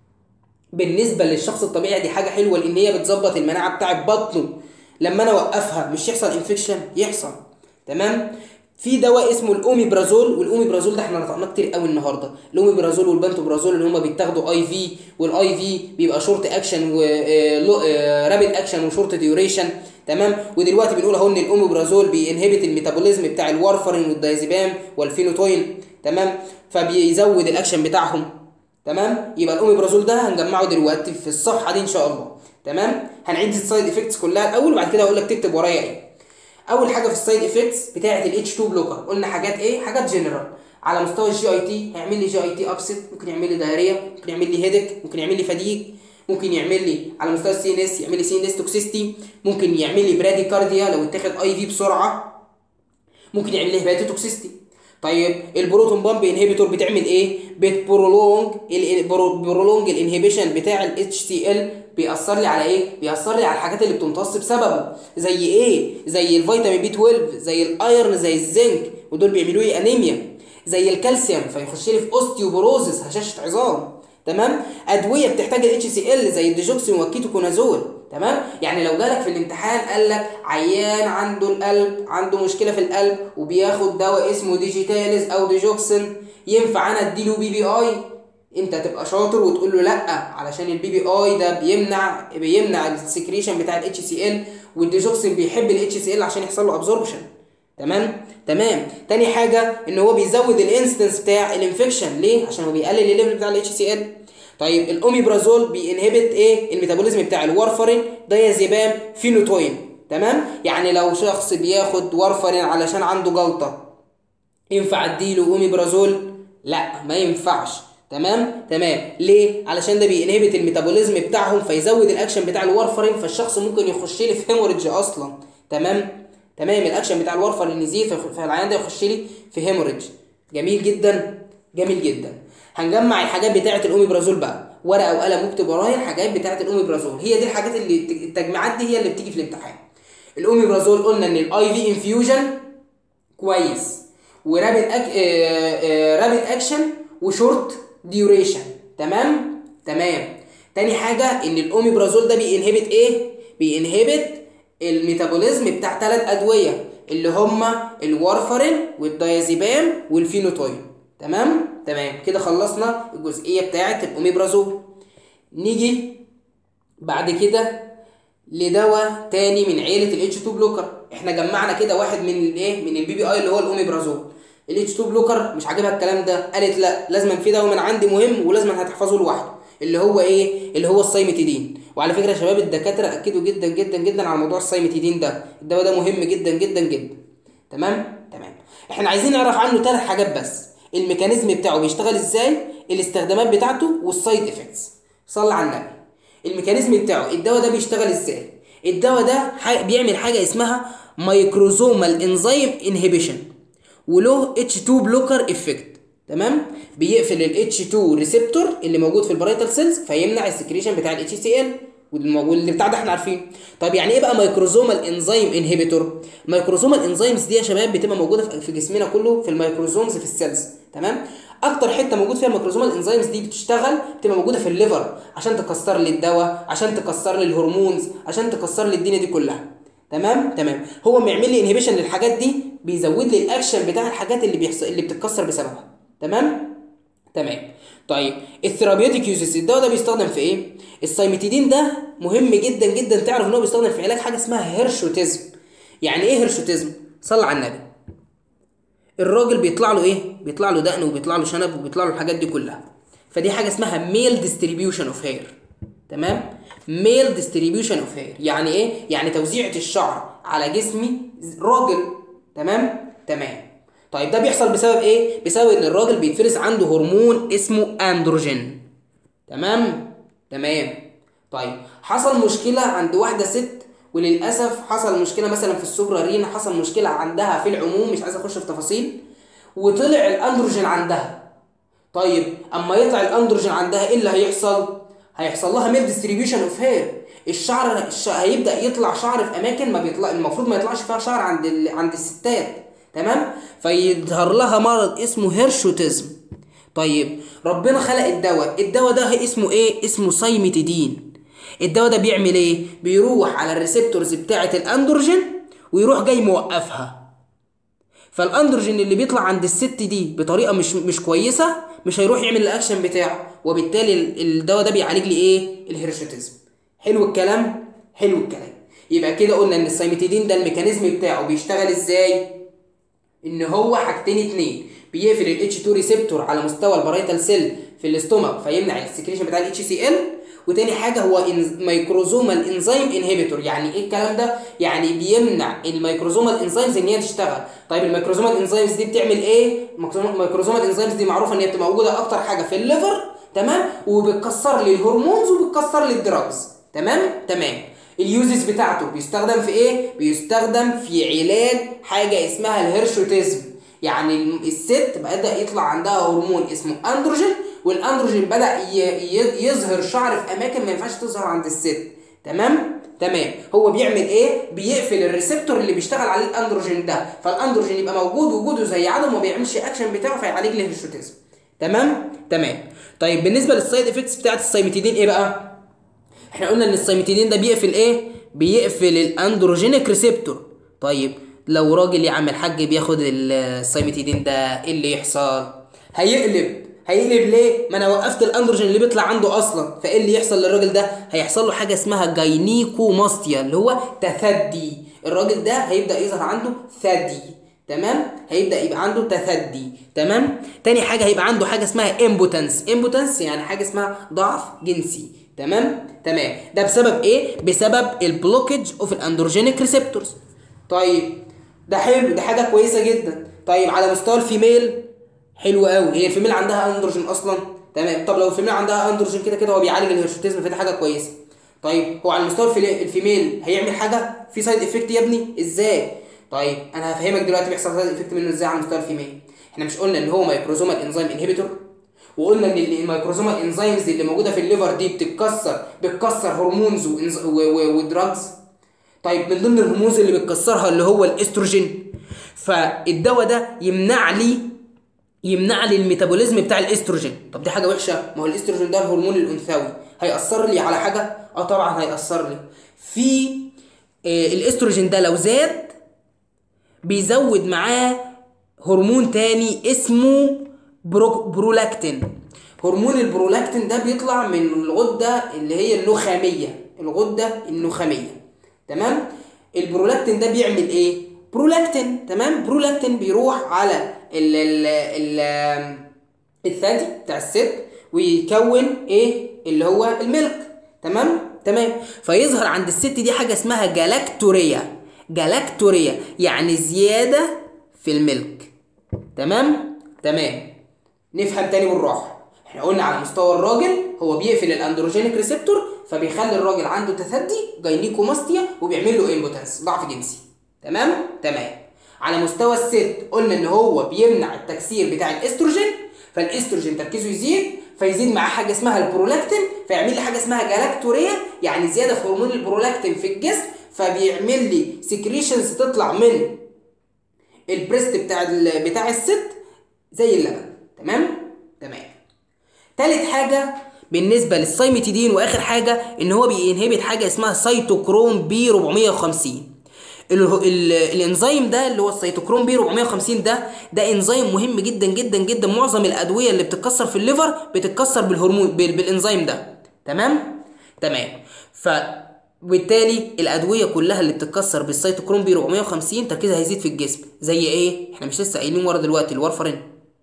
بالنسبه للشخص الطبيعي دي حاجه حلوه لان هي بتظبط المناعه بتاعه بطنه لما انا اوقفها مش يحصل انفكشن يحصل تمام في دواء اسمه الاوميبرازول والاوميبرازول ده احنا نطقناه كتير قوي النهارده الاوميبرازول والبنتوبرازول اللي هما بيتاخدوا اي في والاي في بيبقى شورت اكشن ورابيد اكشن وشورت ديوريشن تمام ودلوقتي بنقول اهو ان الاوميبرازول بينهبت الميتابوليزم بتاع الوارفرين والدايزيبام والفينوتوين تمام فبيزود الاكشن بتاعهم تمام يبقى الاوميبرازول ده هنجمعه دلوقتي في الصفحه دي ان شاء الله تمام هنعيد السايد افكتس كلها الاول وبعد كده هقول لك تكتب ورايا ايه اول حاجه في السايد افكتس بتاعه الاتش 2 بلوكر قلنا حاجات ايه حاجات جنرال على مستوى الجي اي تي هيعمل لي جي اي تي ابسيت ممكن يعمل لي دايريا ممكن يعمل لي هيدك ممكن يعمل لي فديج ممكن يعمل لي على مستوى السي ان اس يعمل لي سي ان اس توكسيستي ممكن يعمل لي برادي كارديا لو اتاخد اي في بسرعه ممكن يعمل لي هيباتو توكسيستي طيب البروتون بامب انهبيتور بتعمل ايه بتبرولونج برولونج الانهبيشن بتاع الاتش سي ال بيأثر لي على ايه بيأثر لي على الحاجات اللي بتمتص بسببه زي ايه زي الفيتامين بي 12 زي الايرن زي الزنك ودول بيعملوا لي انيميا زي الكالسيوم فيخش لي في اوستيوبروزس هشاشه عظام تمام ادويه بتحتاج الاتش سي ال زي الديجوكسين والكيتوكونازول تمام يعني لو جالك في الامتحان قال لك عيان عنده القلب عنده مشكله في القلب وبياخد دواء اسمه ديجيتاليز او ديجوكسين ينفع انا اديله بي بي اي انت تبقى شاطر وتقول له لا علشان البي بي اي ده بيمنع بيمنع السكريشن بتاع الاتش سي ال والديجوكسين بيحب الاتش سي ال عشان يحصل له ابزوربشن تمام تمام تاني حاجه ان هو بيزود الانستنس بتاع الانفكشن ليه عشان هو بيقلل الليفل بتاع الاتش سي ال طيب الاوميبرازول بينهبت ايه الميتابوليزم بتاع الوارفرين دايازيبام فينوتوين تمام يعني لو شخص بياخد وارفرين علشان عنده جلطه ينفع اديله اوميبرازول لا ما ينفعش تمام تمام ليه علشان ده بينهبت الميتابوليزم بتاعهم فيزود الاكشن بتاع الوارفرين فالشخص ممكن يخش لي في هيموريدج اصلا تمام تمام الاكشن بتاع الورفرين يزيد فالعيان ده يخش لي في هيموريدج جميل جدا جميل جدا هنجمع الحاجات بتاعه الاوميبرازول بقى ورقه وقلم واكتب ورايا الحاجات بتاعه الاوميبرازول هي دي الحاجات اللي التجميعات دي هي اللي بتيجي في الامتحان الاوميبرازول قلنا ان الاي في انفيوجن كويس ورابد أك... رابد اكشن وشورت ديوريشن تمام تمام تاني حاجه ان الاوميبرازول ده بينهبت ايه بينهبت الميتابوليزم بتاع ثلاث ادويه اللي هما الوارفرين والدايازيبام والفينوتوين تمام تمام كده خلصنا الجزئيه بتاعه الاوميبرازول نيجي بعد كده لدواء تاني من عيله الاتش 2 بلوكر احنا جمعنا كده واحد من الايه من البي بي اي اللي هو الاوميبرازول الاتش 2 بلوكر مش عاجبها الكلام ده قالت لا لازم في دواء من عندي مهم ولازم هتحفظه لوحده اللي هو ايه اللي هو السايمتيدين وعلى فكره يا شباب الدكاتره اكدوا جدا جدا جدا على موضوع السايمتيدين ده الدواء ده مهم جدا جدا جدا تمام تمام احنا عايزين نعرف عنه ثلاث حاجات بس الميكانيزم بتاعه بيشتغل ازاي الاستخدامات بتاعته والسايد افكتس صلى على النبي الميكانيزم بتاعه الدواء ده بيشتغل ازاي الدواء ده بيعمل حاجه اسمها مايكروزومال انزيم انهبيشن وله اتش 2 بلوكر افكت تمام بيقفل الاتش 2 ريسبتور اللي موجود في البرايتال سيلز فيمنع السكريشن بتاع الاتش سي ال واللي بتاع ده احنا عارفينه طب يعني ايه بقى مايكروزومال انزيم انهبيتور مايكروزومال انزيمز دي يا شباب بتبقى موجوده في جسمنا كله في الميكروزومز في السيلز تمام اكتر حته موجود فيها الميكروزومال انزيمز دي بتشتغل بتبقى موجوده في الليفر عشان تكسر لي الدواء عشان تكسر لي الهرمونز عشان تكسر لي الدنيا دي كلها تمام تمام هو بيعمل لي انهبيشن للحاجات دي بيزود لي الاكشن بتاع الحاجات اللي بيحصل اللي بتتكسر بسببها تمام تمام طيب الثيرابيوتيك يوزز الدواء ده بيستخدم في ايه السايمتيدين ده مهم جدا جدا تعرف ان هو بيستخدم في علاج حاجه اسمها هيرشوتيزم يعني ايه هيرشوتيزم صلى على النبي الراجل بيطلع له ايه بيطلع له دقن وبيطلع له شنب وبيطلع له الحاجات دي كلها فدي حاجه اسمها ميل ديستريبيوشن اوف هير تمام ميل ديستريبيوشن اوف هير يعني ايه يعني توزيعه الشعر على جسمي راجل تمام تمام طيب ده بيحصل بسبب ايه بسبب ان الراجل بيتفرز عنده هرمون اسمه اندروجين تمام تمام طيب حصل مشكله عند واحده ست وللاسف حصل مشكله مثلا في السوبرارين حصل مشكله عندها في العموم مش عايز اخش في تفاصيل وطلع الاندروجين عندها طيب اما يطلع الاندروجين عندها ايه اللي هيحصل هيحصل لها ميل ديستريبيوشن اوف هير الشعر الش... هيبدا يطلع شعر في اماكن ما بيطلع المفروض ما يطلعش فيها شعر عند ال... عند الستات تمام فيظهر لها مرض اسمه هيرشوتيزم طيب ربنا خلق الدواء الدواء ده اسمه ايه اسمه سايمتيدين الدواء ده بيعمل ايه بيروح على الريسبتورز بتاعه الاندروجين ويروح جاي موقفها فالاندروجين اللي بيطلع عند الست دي بطريقه مش مش كويسه مش هيروح يعمل الاكشن بتاعه وبالتالي الدواء ده بيعالج لي ايه الهيرشوتيزم حلو الكلام حلو الكلام يبقى كده قلنا ان السايمتيدين ده الميكانيزم بتاعه بيشتغل ازاي ان هو حاجتين اتنين بيقفل الاتش 2 ريسبتور على مستوى البرايتال سيل في الاستومك فيمنع السكريشن بتاع الاتش سي ال وتاني حاجه هو مايكروزومال انزيم انهبيتور يعني ايه الكلام ده يعني بيمنع الميكروزومال انزيمز ان هي تشتغل طيب الميكروزومال انزيمز دي بتعمل ايه الميكروزومال انزيمز دي معروفه ان هي بتبقى موجوده اكتر حاجه في الليفر تمام وبتكسر لي الهرمونز وبتكسر لي الدراجز تمام تمام اليوزز بتاعته بيستخدم في ايه بيستخدم في علاج حاجه اسمها الهيرشوتيزم يعني الست بدا يطلع عندها هرمون اسمه اندروجين والاندروجين بدا يظهر شعر في اماكن ما ينفعش تظهر عند الست تمام تمام هو بيعمل ايه بيقفل الريسبتور اللي بيشتغل عليه الاندروجين ده فالاندروجين يبقى موجود وجوده زي عدم وما بيعملش اكشن بتاعه فيعالج لي الهيرشوتيزم تمام تمام طيب بالنسبه للسايد افكتس بتاعت السايمتيدين ايه بقى احنا قلنا ان السايمتيدين ده بيقفل ايه بيقفل الاندروجينيك ريسبتور طيب لو راجل يا عم الحاج بياخد السايمتيدين ده ايه اللي يحصل هيقلب هيقلب ليه ما انا وقفت الاندروجين اللي بيطلع عنده اصلا فايه اللي يحصل للراجل ده هيحصل له حاجه اسمها جاينيكوماستيا اللي هو تثدي الراجل ده هيبدا يظهر عنده ثدي تمام هيبدا يبقى عنده تثدي تمام تاني حاجه هيبقى عنده حاجه اسمها امبوتنس امبوتنس يعني حاجه اسمها ضعف جنسي تمام تمام ده بسبب ايه بسبب البلوكج اوف الاندروجينيك ريسبتورز طيب ده حلو ده حاجه كويسه جدا طيب على مستوى الفيميل حلو قوي هي الفيميل عندها اندروجين اصلا تمام طب لو الفيميل عندها اندروجين كده كده هو بيعالج الهيرشوتيزم فدي حاجه كويسه طيب هو على مستوى الفيميل هيعمل حاجه في سايد افكت يا ابني ازاي طيب انا هفهمك دلوقتي بيحصل سايد افكت منه ازاي على مستوى الفيميل احنا مش قلنا ان هو مايكروزومال انزيم انهبيتور وقلنا ان الميكروزومال انزيمز اللي موجوده في الليفر دي بتتكسر بتكسر هرمونز ودراجز طيب من ضمن الهرمونز اللي بتكسرها اللي هو الاستروجين فالدواء ده يمنع لي يمنع لي الميتابوليزم بتاع الاستروجين طب دي حاجه وحشه ما هو الاستروجين ده الهرمون الانثوي هيأثر لي على حاجه اه طبعا هيأثر لي في آه الاستروجين ده لو زاد بيزود معاه هرمون تاني اسمه برو برولاكتين هرمون البرولاكتين ده بيطلع من الغده اللي هي النخاميه الغده النخاميه تمام البرولاكتين ده بيعمل ايه برولاكتين تمام برولاكتين بيروح على ال ال ال الثدي بتاع الست ويكون ايه اللي هو الملك تمام تمام فيظهر عند الست دي حاجه اسمها جلاكتوريا جلاكتوريا يعني زياده في الملك تمام تمام نفهم تاني بالراحه احنا قلنا على مستوى الراجل هو بيقفل الاندروجينيك ريسبتور فبيخلي الراجل عنده تثدي جاينيكوماستيا وبيعمل له امبوتنس ضعف جنسي تمام تمام على مستوى الست قلنا ان هو بيمنع التكسير بتاع الاستروجين فالاستروجين تركيزه يزيد فيزيد معاه حاجه اسمها البرولاكتين فيعمل لي حاجه اسمها جلاكتوريا يعني زياده في هرمون البرولاكتين في الجسم فبيعمل لي سكريشنز تطلع من البريست بتاع بتاع الست زي اللبن تمام تمام تالت حاجه بالنسبه للسايمتيدين واخر حاجه ان هو بينهبت حاجه اسمها سيتوكروم بي 450 الانزيم ده اللي هو السيتوكروم بي 450 ده ده انزيم مهم جدا جدا جدا معظم الادويه اللي بتتكسر في الليفر بتتكسر بالهرمون بالانزيم ده تمام تمام ف وبالتالي الادويه كلها اللي بتتكسر بالسيتوكروم بي 450 تركيزها هيزيد في الجسم زي ايه احنا مش لسه قايلين ورا دلوقتي الورفرين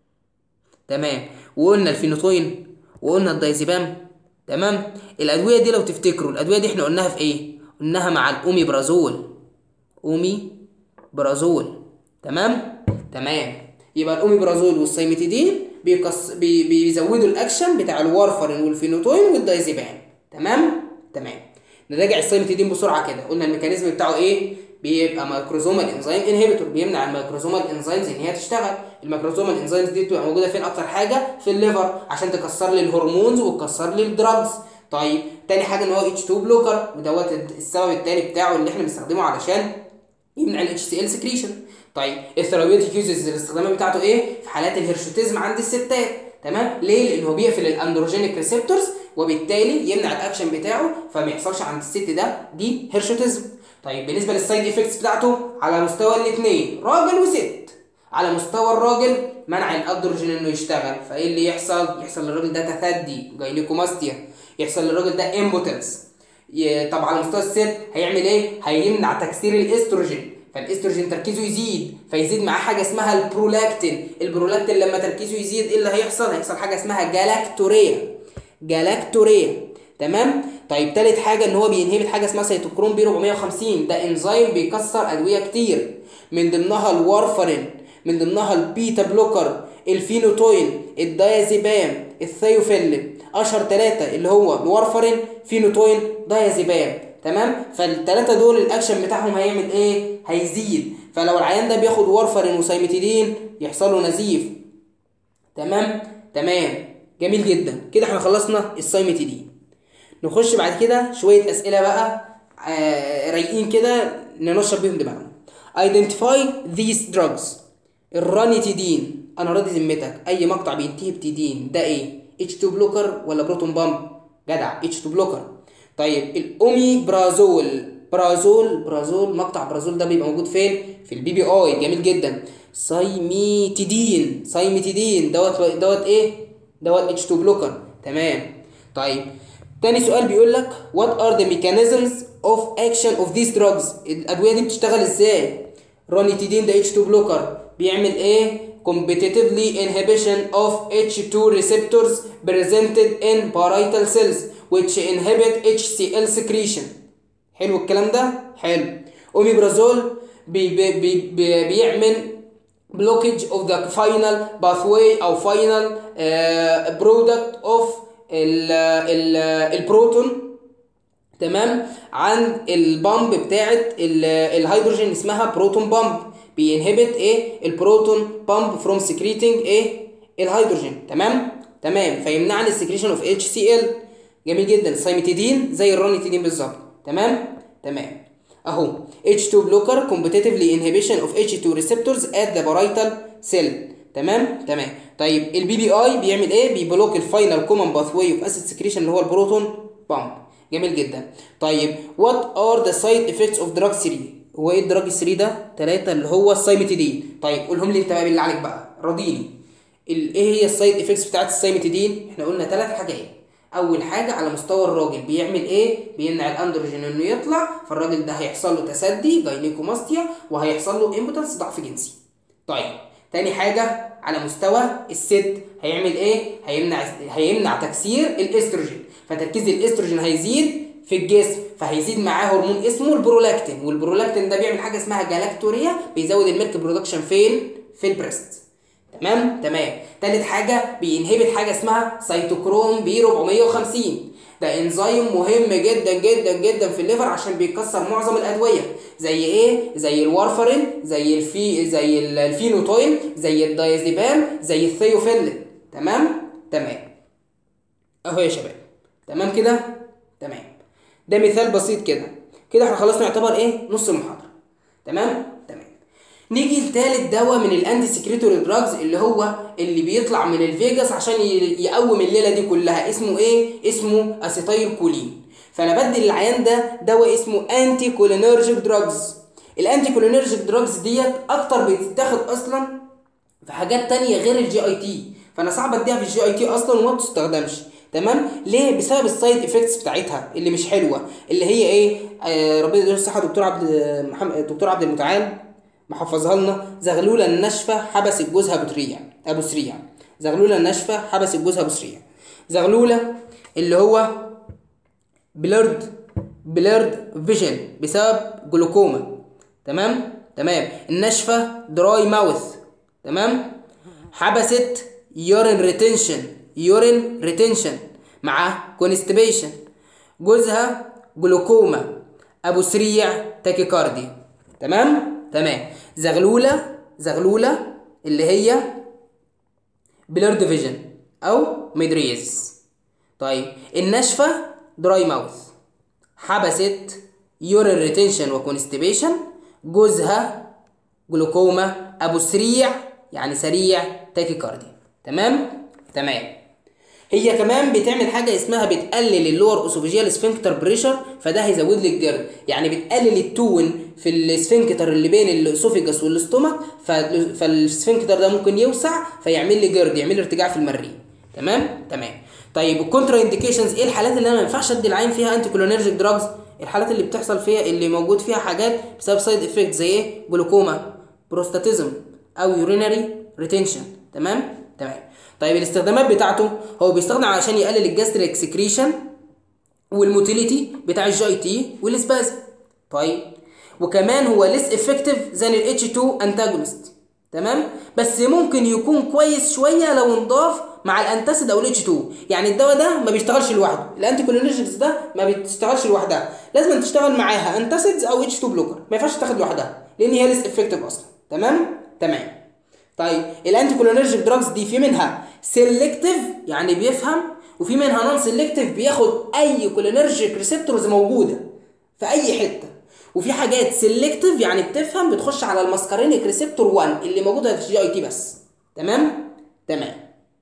تمام وقلنا الفينوتوين وقلنا الدايزيبام تمام الادويه دي لو تفتكروا الادويه دي احنا قلناها في ايه قلناها مع الاوميبرازول اومي برازول تمام تمام يبقى الاوميبرازول والسايمتيدين بيكس... بي... بيزودوا الاكشن بتاع الوارفرين والفينوتوين والدايزيبام تمام تمام نراجع السايمتيدين بسرعه كده قلنا الميكانيزم بتاعه ايه بيبقى مايكروزومال انزيم انهبيتور بيمنع الميكروزومال انزيمز ان هي تشتغل الميكروزومال انزيمز دي بتبقى موجوده فين اكتر حاجه في الليفر عشان تكسر لي الهرمونز وتكسر لي الدراجز طيب تاني حاجه ان هو اتش 2 بلوكر ودوت السبب التاني بتاعه اللي احنا بنستخدمه علشان يمنع الاتش سي ال سكريشن طيب الثيرابيوتيك يوزز الاستخدامات بتاعته ايه في حالات الهرشوتيزم عند الستات تمام ليه لان هو بيقفل الاندروجينيك ريسبتورز وبالتالي يمنع الاكشن بتاعه فما يحصلش عند الست ده دي هرشوتيزم طيب بالنسبه للسايد افكتس بتاعته على مستوى الاثنين راجل وست على مستوى الراجل منع الاندروجين انه يشتغل فايه اللي يحصل يحصل للراجل ده تثدي جاينيكوماستيا يحصل للراجل ده امبوتنس طب على مستوى الست هيعمل ايه هيمنع تكسير الاستروجين فالاستروجين تركيزه يزيد فيزيد معاه حاجه اسمها البرولاكتين البرولاكتين لما تركيزه يزيد ايه اللي هيحصل هيحصل حاجه اسمها جالاكتوريا جالاكتوريا تمام طيب تالت حاجه ان هو بينهبت حاجه اسمها سيتوكروم بي 450 ده انزيم بيكسر ادويه كتير من ضمنها الوارفرين من ضمنها البيتا بلوكر الفينوتوين الدايازيبام الثيوفيلين اشهر ثلاثه اللي هو الوارفرين فينوتوين دايازيبام تمام فالثلاثه دول الاكشن بتاعهم هيعمل ايه هيزيد فلو العيان ده بياخد وارفرين وسايمتيدين يحصل له نزيف تمام تمام جميل جدا كده احنا خلصنا السايمتيدين نخش بعد كده شويه اسئله بقى آه رايقين كده ننشط بيهم دماغنا identify these drugs الرانيتيدين انا راضي ذمتك اي مقطع بينتهي بتيدين ده ايه اتش 2 بلوكر ولا بروتون بامب جدع اتش 2 بلوكر طيب الاومي برازول برازول برازول مقطع برازول ده بيبقى موجود فين في البي بي اي جميل جدا سايميتيدين سايميتيدين دوت دوت ايه دوت اتش 2 بلوكر تمام طيب تاني سؤال بيقول لك what are the mechanisms of action of these drugs الادويه دي بتشتغل ازاي رانيتيدين ده H2 بلوكر بيعمل ايه competitively inhibition of H2 receptors presented in parietal cells which inhibit HCl secretion حلو الكلام ده حلو اوميبرازول بي بي بي بي بيعمل blockage of the final pathway او final uh, product of ال ال البروتون تمام عن البامب بتاعه الهيدروجين اسمها بروتون بامب بينهبت ايه البروتون بامب فروم سكريتنج ايه الهيدروجين تمام تمام فيمنعني السكريشن اوف اتش سي ال جميل جدا السايمتيدين زي الرانيتيدين بالظبط تمام تمام اهو H2 blocker competitively inhibition of H2 receptors at the parietal cell تمام تمام طيب البي بي اي بيعمل ايه بيبلوك الفاينل كومن باثواي اوف اسيد سكريشن اللي هو البروتون بامب جميل جدا طيب وات ار ذا سايد افكتس اوف دراج 3 هو ايه الدراج 3 ده 3 اللي هو السايمتيدين طيب قولهم لي انت بقى بالله عليك بقى راضيني ايه هي السايد افكتس بتاعت السايمتيدين احنا قلنا ثلاث حاجات اول حاجه على مستوى الراجل بيعمل ايه بيمنع الاندروجين انه يطلع فالراجل ده هيحصل له تسدي جاينيكوماستيا وهيحصل له امبوتنس ضعف جنسي طيب تاني حاجه على مستوى الست هيعمل ايه هيمنع هيمنع تكسير الاستروجين فتركيز الاستروجين هيزيد في الجسم فهيزيد معاه هرمون اسمه البرولاكتين والبرولاكتين ده بيعمل حاجه اسمها جلاكتوريا بيزود الميلك برودكشن فين في البريست تمام تمام تالت حاجه بينهبت حاجه اسمها سيتوكروم بي 450 ده انزيم مهم جدا جدا جدا في الليفر عشان بيكسر معظم الادويه زي ايه زي الوارفرين زي الفي زي الفينوتوين زي الدايزيبام زي الثيوفيلين تمام تمام اهو يا شباب تمام كده تمام ده مثال بسيط كده كده احنا خلصنا يعتبر ايه نص المحاضره تمام تمام نيجي لتالت دواء من الانتي سكريتوري دراجز اللي هو اللي بيطلع من الفيجاس عشان يقوم الليله دي كلها اسمه ايه اسمه اسيتايل كولين فانا بدي للعيان ده دواء اسمه انتي كولينرجيك دراجز الانتي كولينرجيك دراجز ديت اكتر بتتاخد اصلا في حاجات تانية غير الجي اي تي فانا صعب اديها في الجي اي تي اصلا وما بتستخدمش تمام ليه بسبب السايد افكتس بتاعتها اللي مش حلوه اللي هي ايه آه ربنا يديله الصحه دكتور عبد محمد دكتور عبد المتعال محفظها لنا زغلوله الناشفه حبست جوزها ابو سريع ابو سريع زغلوله الناشفه حبست جوزها ابو سريع زغلوله اللي هو بلرد بلرد فيجن بسبب جلوكوما تمام تمام الناشفه دراي ماوث تمام حبست يورين ريتنشن يورين ريتنشن مع كونستيبيشن جوزها جلوكوما ابو سريع تاكيكاردي تمام تمام زغلوله زغلوله اللي هي بلرد فيجن او ميدريزس طيب الناشفه دراي ماوث حبست يورين ريتنشن وكونستيبيشن جوزها جلوكوما ابو سريع يعني سريع تاكيكاردي تمام تمام هي كمان بتعمل حاجه اسمها بتقلل اللور اوسوفيجيال سفنكتر بريشر فده هيزود لي الجرد يعني بتقلل التون في السفنكتر اللي بين الاسوفيجاس والاستومك فالسفنكتر ده ممكن يوسع فيعمل لي جرد يعمل لي ارتجاع في المريء تمام تمام طيب الكونترا انديكيشنز ايه الحالات اللي انا ما ينفعش ادي العين فيها انتي كولينرجيك دراجز الحالات اللي بتحصل فيها اللي موجود فيها حاجات بسبب سايد افكت زي ايه جلوكوما بروستاتيزم او يورينري ريتنشن تمام تمام طيب الاستخدامات بتاعته هو بيستخدم علشان يقلل الجاستريك سكريشن والموتيليتي بتاع الجي اي تي والسبازم طيب وكمان هو ليس افكتيف زي الاتش 2 انتاجونست تمام بس ممكن يكون كويس شويه لو انضاف مع الانتاسيد او الاتش 2 يعني الدواء ده ما بيشتغلش لوحده الانتي كولينرجيكس ده ما بتشتغلش لوحدها لازم تشتغل معاها انتاسيدز او اتش 2 بلوكر ما ينفعش تاخد لوحدها لان هي ليس افكتيف اصلا تمام تمام طيب الانتي كولينرجيك دراجز دي في منها سيلكتيف يعني بيفهم وفي منها نون سيلكتيف بياخد اي كولينرجيك ريسبتورز موجوده في اي حته وفي حاجات سيلكتيف يعني بتفهم بتخش على الماسكارينيك ريسبتور 1 اللي موجوده في الجي اي تي بس تمام تمام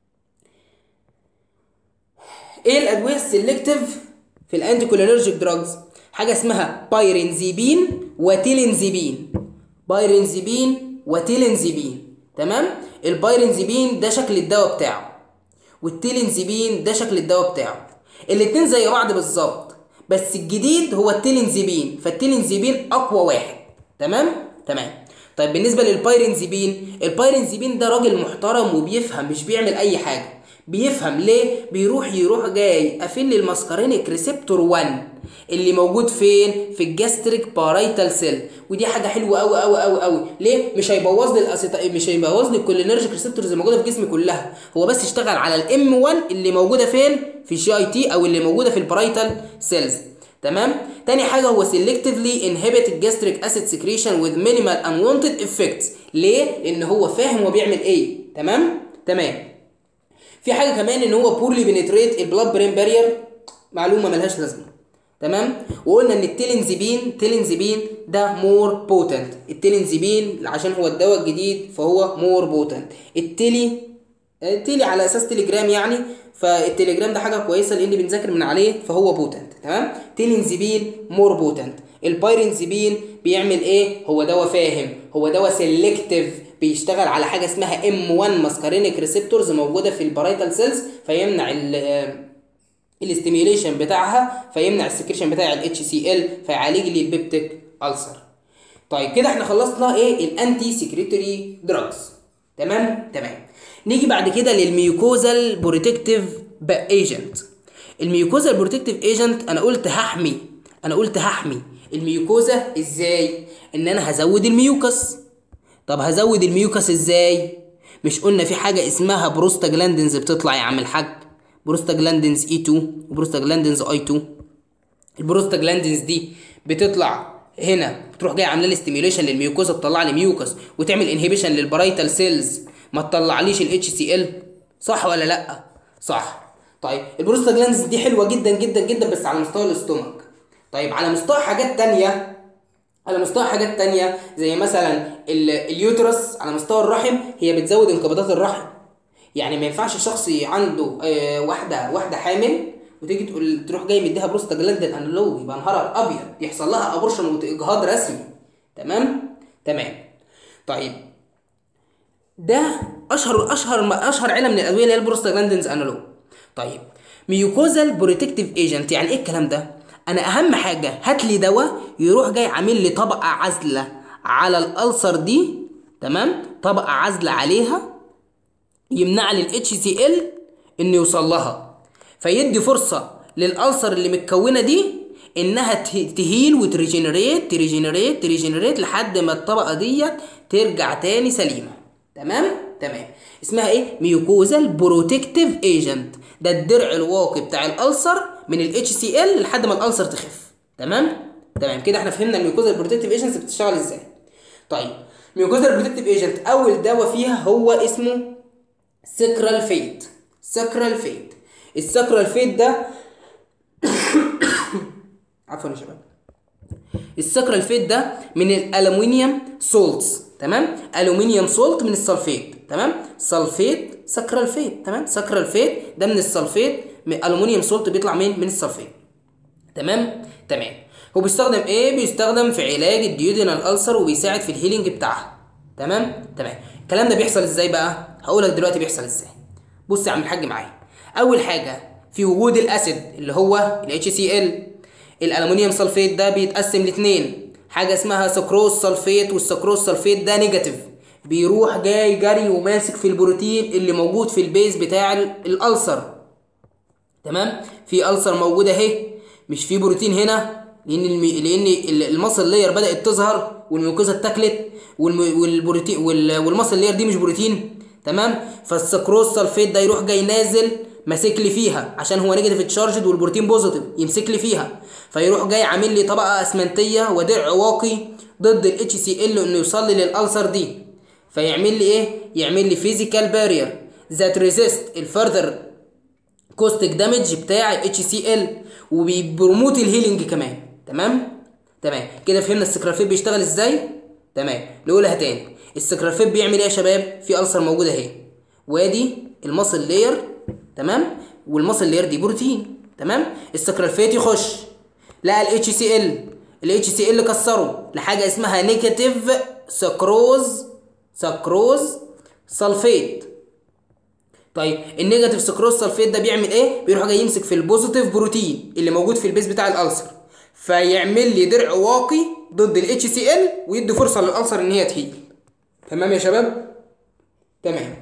ايه الادويه السيلكتيف في الانتي كولينرجيك دراجز حاجه اسمها بايرنزيبين وتيلنزيبين بايرنزيبين وتيلنزيبين تمام البايرنزيبين ده شكل الدواء بتاعه والتيلنزيبين ده شكل الدواء بتاعه الاتنين زي بعض بالظبط بس الجديد هو التيلنزيبين فالتيلنزيبين اقوى واحد تمام تمام طيب بالنسبه للبايرنزيبين البايرنزيبين ده راجل محترم وبيفهم مش بيعمل اي حاجه بيفهم ليه بيروح يروح جاي قافل لي الماسكارينيك ريسبتور 1 اللي موجود فين في الجاستريك بارايتال سيل ودي حاجه حلوه قوي قوي قوي قوي ليه مش هيبوظ لي الاسيتا مش هيبوظ لي الكولينرجيك ريسبتورز اللي موجوده في جسمي كلها هو بس اشتغل على الام 1 اللي موجوده فين في الجي اي تي او اللي موجوده في البرايتال سيلز تمام تاني حاجه هو selectively inhibit gastric acid secretion with minimal unwanted effects ليه لان هو فاهم هو بيعمل ايه تمام تمام في حاجه كمان ان هو poorly penetrate البلاد برين بارير معلومه ملهاش لازمه تمام وقلنا ان التيلينزيبين تيلينزيبين ده مور بوتنت التيلينزيبين عشان هو الدواء الجديد فهو مور بوتنت التيلي التيلي على اساس تليجرام يعني فالتليجرام ده حاجه كويسه لان بنذاكر من عليه فهو بوتنت تمام تيلينزيبين مور بوتنت البايرنزيبين بيعمل ايه هو دواء فاهم هو دواء سيلكتيف بيشتغل على حاجه اسمها ام 1 ماسكارينيك ريسبتورز موجوده في البرايتال سيلز فيمنع الاستيميوليشن بتاعها فيمنع السكريشن بتاع الاتش سي ال فيعالج لي البيبتيك ألسر طيب كده احنا خلصنا ايه الانتي سكريتوري دراجز تمام تمام نيجي بعد كده للميوكوزال بروتكتيف ايجنت الميوكوزال بروتكتيف ايجنت انا قلت هحمي انا قلت هحمي الميوكوزا ازاي ان انا هزود الميوكس طب هزود الميوكس ازاي مش قلنا في حاجه اسمها بروستاجلاندنز بتطلع يا عم الحاج بروستاجلاندنز اي 2 وبروستاجلاندنز اي 2 البروستاجلاندنز دي بتطلع هنا بتروح جايه عامله لي ستيميوليشن للميوكوزا تطلع لي ميوكس وتعمل انهبيشن للبرايتال سيلز ما تطلعليش الاتش سي ال صح ولا لا صح طيب البروستاجلاندنز دي حلوه جدا جدا جدا بس على مستوى الاستومك طيب على مستوى حاجات تانية على مستوى حاجات تانية زي مثلا اليوترس على مستوى الرحم هي بتزود انقباضات الرحم يعني ما ينفعش شخص عنده آه واحده واحده حامل وتيجي تقول تروح جاي مديها بروستاجلاندين انالوج يبقى نهارها ابيض يحصل لها ابورشن واجهاض رسمي تمام تمام طيب ده اشهر اشهر اشهر عيله من الادويه اللي هي البروستاجلاندينز انالوج طيب ميوكوزال بروتكتيف ايجنت يعني ايه الكلام ده انا اهم حاجه هات لي دواء يروح جاي عامل لي طبقه عازله على الالسر دي تمام طبقه عازله عليها يمنع لي الاتش سي ال انه يوصل لها فيدي فرصه للالسر اللي متكونه دي انها تهيل وتريجنريت تريجنريت تريجنريت لحد ما الطبقه ديت ترجع تاني سليمه تمام تمام اسمها ايه ميوكوزال بروتكتيف ايجنت ده الدرع الواقي بتاع الالسر من الاتش سي ال لحد ما الالسر تخف تمام تمام كده احنا فهمنا الميوكوزال بروتكتيف ايجنتس بتشتغل ازاي طيب ميوكوزال بروتكتيف ايجنت اول دواء فيها هو اسمه سكرال فيت سكرال فيت السكرال فيت ده عفوا يا شباب السكرال فيت ده من الالومنيوم سولتس تمام الومنيوم سولت من السلفيت تمام سلفيت سكرال فيت تمام سكرال فيت ده من السلفيت من الومنيوم سولت بيطلع من من السلفيت تمام تمام هو بيستخدم ايه بيستخدم في علاج الديودينال ألسر وبيساعد في الهيلينج بتاعها تمام تمام الكلام ده بيحصل ازاي بقى هقول لك دلوقتي بيحصل ازاي بص يا عم الحاج معايا اول حاجه في وجود الاسيد اللي هو ال HCl الالومنيوم سلفيت ده بيتقسم لاثنين حاجه اسمها سكروز سلفيت والسكروز سلفيت ده نيجاتيف بيروح جاي جري وماسك في البروتين اللي موجود في البيز بتاع الالسر تمام في السر موجوده اهي مش في بروتين هنا لان المي... لان المصل لاير بدات تظهر والميوكوزا اتاكلت والم... والبروتين وال... والمصل لاير دي مش بروتين تمام فالسكروز سلفيت ده يروح جاي نازل ماسك لي فيها عشان هو نيجاتيف تشارجد والبروتين بوزيتيف يمسك لي فيها فيروح جاي عامل لي طبقه اسمنتيه ودرع واقي ضد الاتش سي ال انه يوصل لي للالسر دي فيعمل لي ايه يعمل لي فيزيكال بارير ذات ريزيست الفرذر كوستيك دامج بتاع الاتش سي ال وبيبروموت الهيلينج كمان تمام تمام كده فهمنا السكرافيت بيشتغل ازاي تمام نقولها تاني السكرافيت بيعمل ايه يا شباب في ألسر موجوده اهي وادي المصل لاير تمام والمصل لاير دي بروتين تمام السكرالفيت يخش لقى الاتش سي ال الاتش سي ال كسره لحاجه اسمها نيجاتيف سكروز سكروز سلفيت طيب النيجاتيف سكروز سلفيت ده بيعمل ايه بيروح جاي يمسك في البوزيتيف بروتين اللي موجود في البيز بتاع الالسر فيعمل لي درع واقي ضد الاتش سي ال ويدي فرصه للالسر ان هي تهيل تمام يا شباب تمام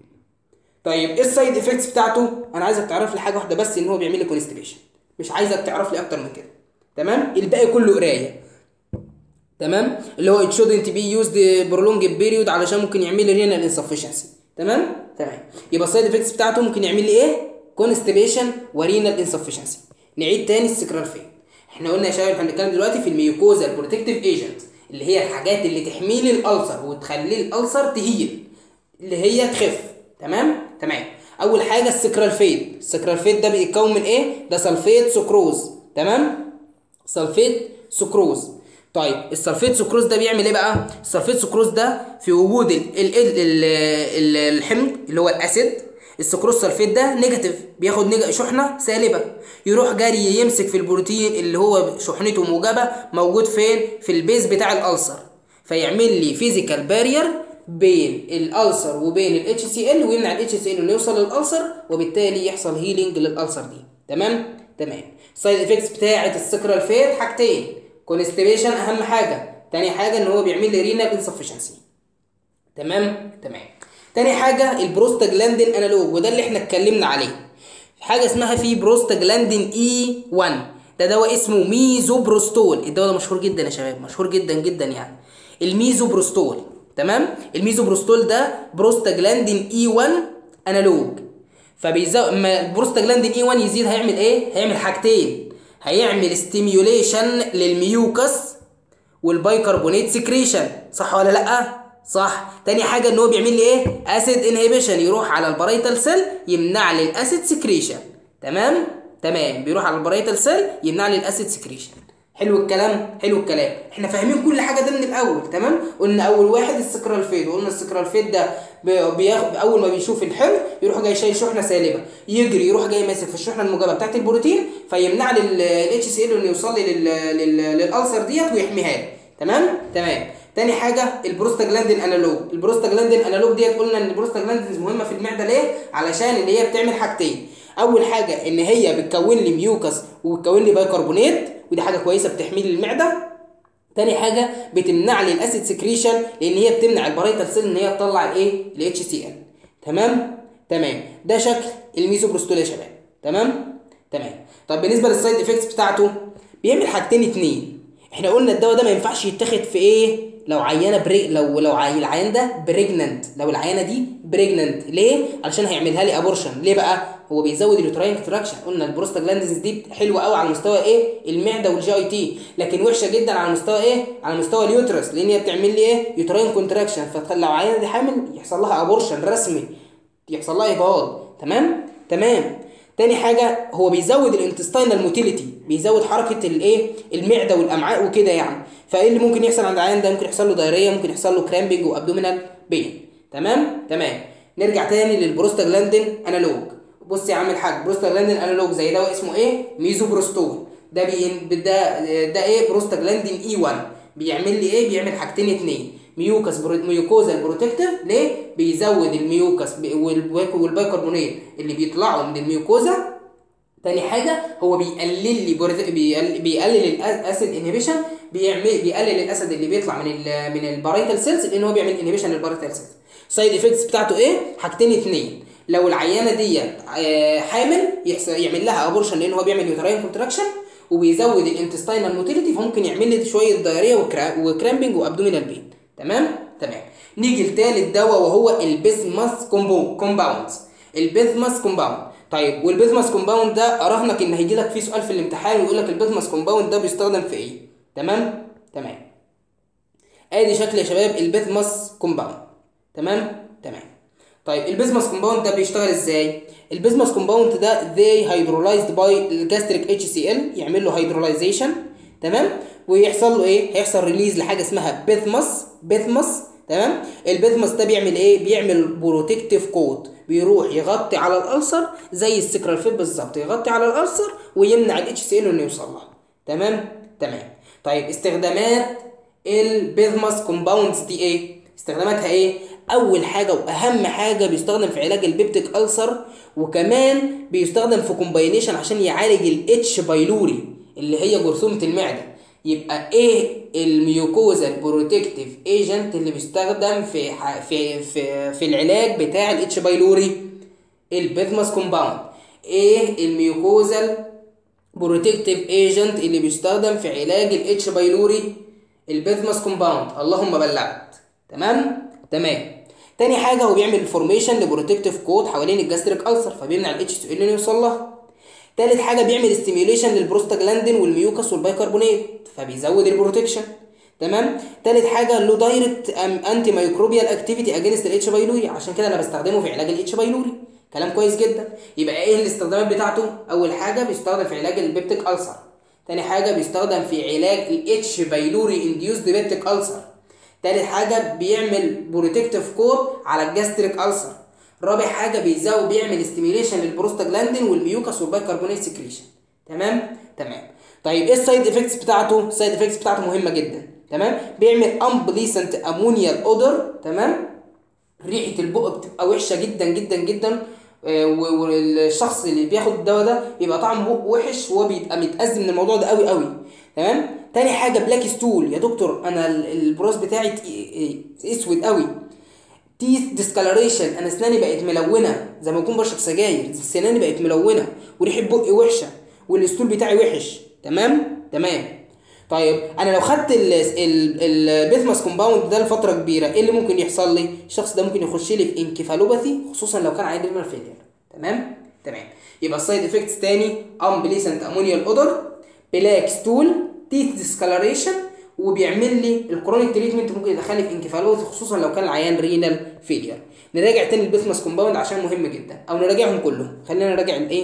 طيب ايه السايد افكتس بتاعته انا عايزك تعرف لي حاجه واحده بس ان هو بيعمل لي كونستيبيشن مش عايزك تعرف لي اكتر من كده تمام الباقي كله قرايه تمام اللي هو it shouldn't be used prolonged period علشان ممكن يعمل لي renal insufficiency تمام تمام يبقى السايد افكتس بتاعته ممكن يعمل لي ايه كونستيبيشن ورينال insufficiency نعيد تاني السكرالفين احنا قلنا يا شباب احنا بنتكلم دلوقتي في الميوكوزا البروتكتيف ايجنت اللي هي الحاجات اللي تحمي لي الالسر وتخلي الالسر تهيل اللي هي تخف تمام تمام اول حاجه السكرالفيت السكرالفيت ده بيتكون من ايه ده سلفيت سكروز تمام سلفيت سكروز طيب السلفيت سكروز ده بيعمل ايه بقى السلفيت سكروز ده في وجود ال ال ال ال ال الحمض اللي هو الاسيد السكروز سلفيت ده نيجاتيف بياخد نيج... شحنه سالبه يروح جاري يمسك في البروتين اللي هو شحنته موجبه موجود فين في البيز بتاع الالسر فيعمل لي فيزيكال بارير بين الالسر وبين الاتش سي ال ويمنع الاتش سي ال انه يوصل للالسر وبالتالي يحصل هيلينج للالسر دي تمام تمام السايد افكتس بتاعه السكرالفيت حاجتين كونستيبيشن اهم حاجه تاني حاجه ان هو بيعمل لي رينال انسفشنسي تمام تمام تاني حاجه البروستاجلاندين انالوج وده اللي احنا اتكلمنا عليه حاجه اسمها في بروستاجلاندين اي 1 ده دواء اسمه ميزوبروستول الدواء ده مشهور جدا يا شباب مشهور جدا جدا يعني الميزوبروستول تمام الميزوبروستول ده بروستاجلاندين اي 1 انالوج فبيزود اما البروستاجلاندين اي 1 يزيد هيعمل ايه هيعمل حاجتين هيعمل ستيميوليشن للميوكس والبايكربونات سكريشن صح ولا لا صح تاني حاجه ان هو بيعمل لي ايه اسيد انهبيشن يروح على البرايتال سيل يمنع لي الاسيد سكريشن تمام تمام بيروح على البرايتال سيل يمنع لي الاسيد سكريشن حلو الكلام حلو الكلام احنا فاهمين كل حاجه ده من الاول تمام قلنا اول واحد السكرالفيد وقلنا السكرالفيد ده بياخد اول ما بيشوف الحمل يروح جاي شايل شحنه سالبه يجري يروح جاي ماسك في الشحنه الموجبه بتاعت البروتين فيمنع لي الاتش سي ال انه يوصل لي للالسر ديت ويحميها لي تمام تمام تاني حاجه البروستاجلاندين انالوج البروستاجلاندين انالوج ديت قلنا ان البروستاجلاندين مهمه في المعده ليه علشان ان هي بتعمل حاجتين اول حاجه ان هي بتكون لي ميوكس وبتكون لي بايكربونات ودي حاجه كويسه بتحمي لي المعده تاني حاجه بتمنع لي الاسيد سكريشن لان هي بتمنع البرايتال سيل ان هي تطلع الايه الاتش سي ال تمام تمام ده شكل الميزوبروستول يا شباب تمام تمام طب بالنسبه للسايد افكتس بتاعته بيعمل حاجتين اتنين احنا قلنا الدواء ده ما ينفعش يتاخد في ايه لو عيانه بري لو لو عي... العيان ده بريجننت لو العيانه دي بريجننت ليه علشان هيعملها لي ابورشن ليه بقى هو بيزود اليوتراين كونتراكشن قلنا البروستاجلاندينز دي حلوه قوي على مستوى ايه المعده والجي اي تي لكن وحشه جدا على مستوى ايه على مستوى اليوترس لان هي بتعمل لي ايه يوتراين كونتراكشن فلو عيانه دي حامل يحصل لها ابورشن رسمي يحصل لها اجهاض تمام تمام تاني حاجه هو بيزود الانتستينال موتيليتي بيزود حركه الايه المعده والامعاء وكده يعني فايه اللي ممكن يحصل عند العيان ده ممكن يحصل له دايريه ممكن يحصل له كرامبنج وابدومينال بين تمام تمام نرجع تاني للبروستاجلاندين انالوج بص يا عم الحاج بروستاجلاندين انالوج زي دواء اسمه ايه ميزوبروستول ده بي ده ده ايه بروستاجلاندين اي 1 بيعمل لي ايه بيعمل حاجتين اتنين ميوكس برو... ميوكوزا بروتكتيف ليه بيزود الميوكس والبيكربونات اللي بيطلعوا من الميوكوزا تاني حاجة هو بيقلل لي برز... بيقلل, بيقلل الاسيد انهبيشن بيعمل بيقلل الاسيد اللي بيطلع من ال... من البارايتال سيلز لان هو بيعمل انهبيشن للبارايتال سيلز سايد افكتس بتاعته ايه حاجتين اتنين لو العيانه ديت حامل يحصل يعمل لها ابورشن لان هو بيعمل يوتراين كونتراكشن وبيزود الانتستينال موتيليتي فممكن يعمل لي شويه دايريه وكرا... وكرامبنج وابدومينال بين تمام تمام نيجي لتالت دواء وهو البيزماس كومبو كومباوندز البيزماس كومباوند طيب والبيزماس كومباوند ده اراهنك ان هيجي لك فيه سؤال في الامتحان ويقول لك البيزماس كومباوند ده بيستخدم في ايه تمام تمام ادي شكل يا شباب البيزماس كومباوند تمام تمام طيب البيزماس كومباوند ده بيشتغل ازاي البيزماس كومباوند ده they hydrolyzed by gastric HCl يعمل له hydrolyzation تمام ويحصل له ايه هيحصل ريليز لحاجه اسمها بيثمس بيثمس تمام البيثمس ده بيعمل ايه بيعمل بروتكتيف كوت بيروح يغطي على الالسر زي السكرالفيت بالظبط يغطي على الالسر ويمنع الاتش سي ال انه يوصل لها تمام تمام طيب استخدامات البيثمس كومباوندز دي ايه استخداماتها ايه اول حاجه واهم حاجه بيستخدم في علاج البيبتيك ألسر وكمان بيستخدم في كومباينيشن عشان يعالج الاتش بايلوري اللي هي جرثومه المعده يبقى ايه الميوكوزا البروتكتيف ايجنت اللي بيستخدم في في في في العلاج بتاع الاتش بايلوري البيثماس كومباوند ايه الميوكوزا بروتكتيف ايجنت اللي بيستخدم في علاج الاتش بايلوري البيثماس كومباوند اللهم بلغت تمام تمام تاني حاجه هو بيعمل فورميشن لبروتكتيف كود حوالين الجاستريك ألسر فبيمنع الاتش سي ال يوصل لها تالت حاجه بيعمل ستيميوليشن للبروستاجلاندين والميوكس والبيكربونات فبيزود البروتكشن تمام تالت حاجه له دايركت انتي مايكروبيال اكتيفيتي اجينست الاتش بايلوري عشان كده انا بستخدمه في علاج الاتش بايلوري كلام كويس جدا يبقى ايه الاستخدامات بتاعته اول حاجه بيستخدم في علاج البيبتيك ألسر تاني حاجه بيستخدم في علاج الاتش بايلوري انديوسد بيبتيك ألسر تالت حاجه بيعمل بروتكتيف كور على الجاستريك ألسر رابع حاجه بيزود بيعمل ستيميوليشن للبروستاجلاندين والميوكس والبيكربونات سكريشن تمام تمام طيب ايه السايد افكتس بتاعته السايد افكتس بتاعته مهمه جدا تمام بيعمل امبليسنت امونيال اودر تمام ريحه البق بتبقى وحشه جدا جدا جدا آه، و- والشخص اللي بياخد الدواء ده بيبقى طعم بق وحش وهو بيبقى متأذي من الموضوع ده قوي قوي تمام تاني حاجه بلاك ستول يا دكتور انا ال- البراز بتاعي ت- اسود قوي تيث ديسكالريشن انا اسناني بقت ملونه زي ما اكون بشرب سجاير سناني بقت ملونه وريحه بقي وحشه والستول بتاعي وحش تمام تمام طيب انا لو خدت البيثماس كومباوند ده لفتره كبيره ايه اللي ممكن يحصل لي الشخص ده ممكن يخش لي في انكفالوباثي خصوصا لو كان عندي رينال فيلير تمام تمام يبقى السايد افكتس تاني امبليسنت امونيال اودر بلاك ستول تيث ديسكالريشن وبيعمل لي الكرونيك تريتمنت ممكن يدخلني في انكفالوباثي خصوصا لو كان العيان رينال فيلير نراجع تاني البيثماس كومباوند عشان مهم جدا او نراجعهم كلهم خلينا نراجع الايه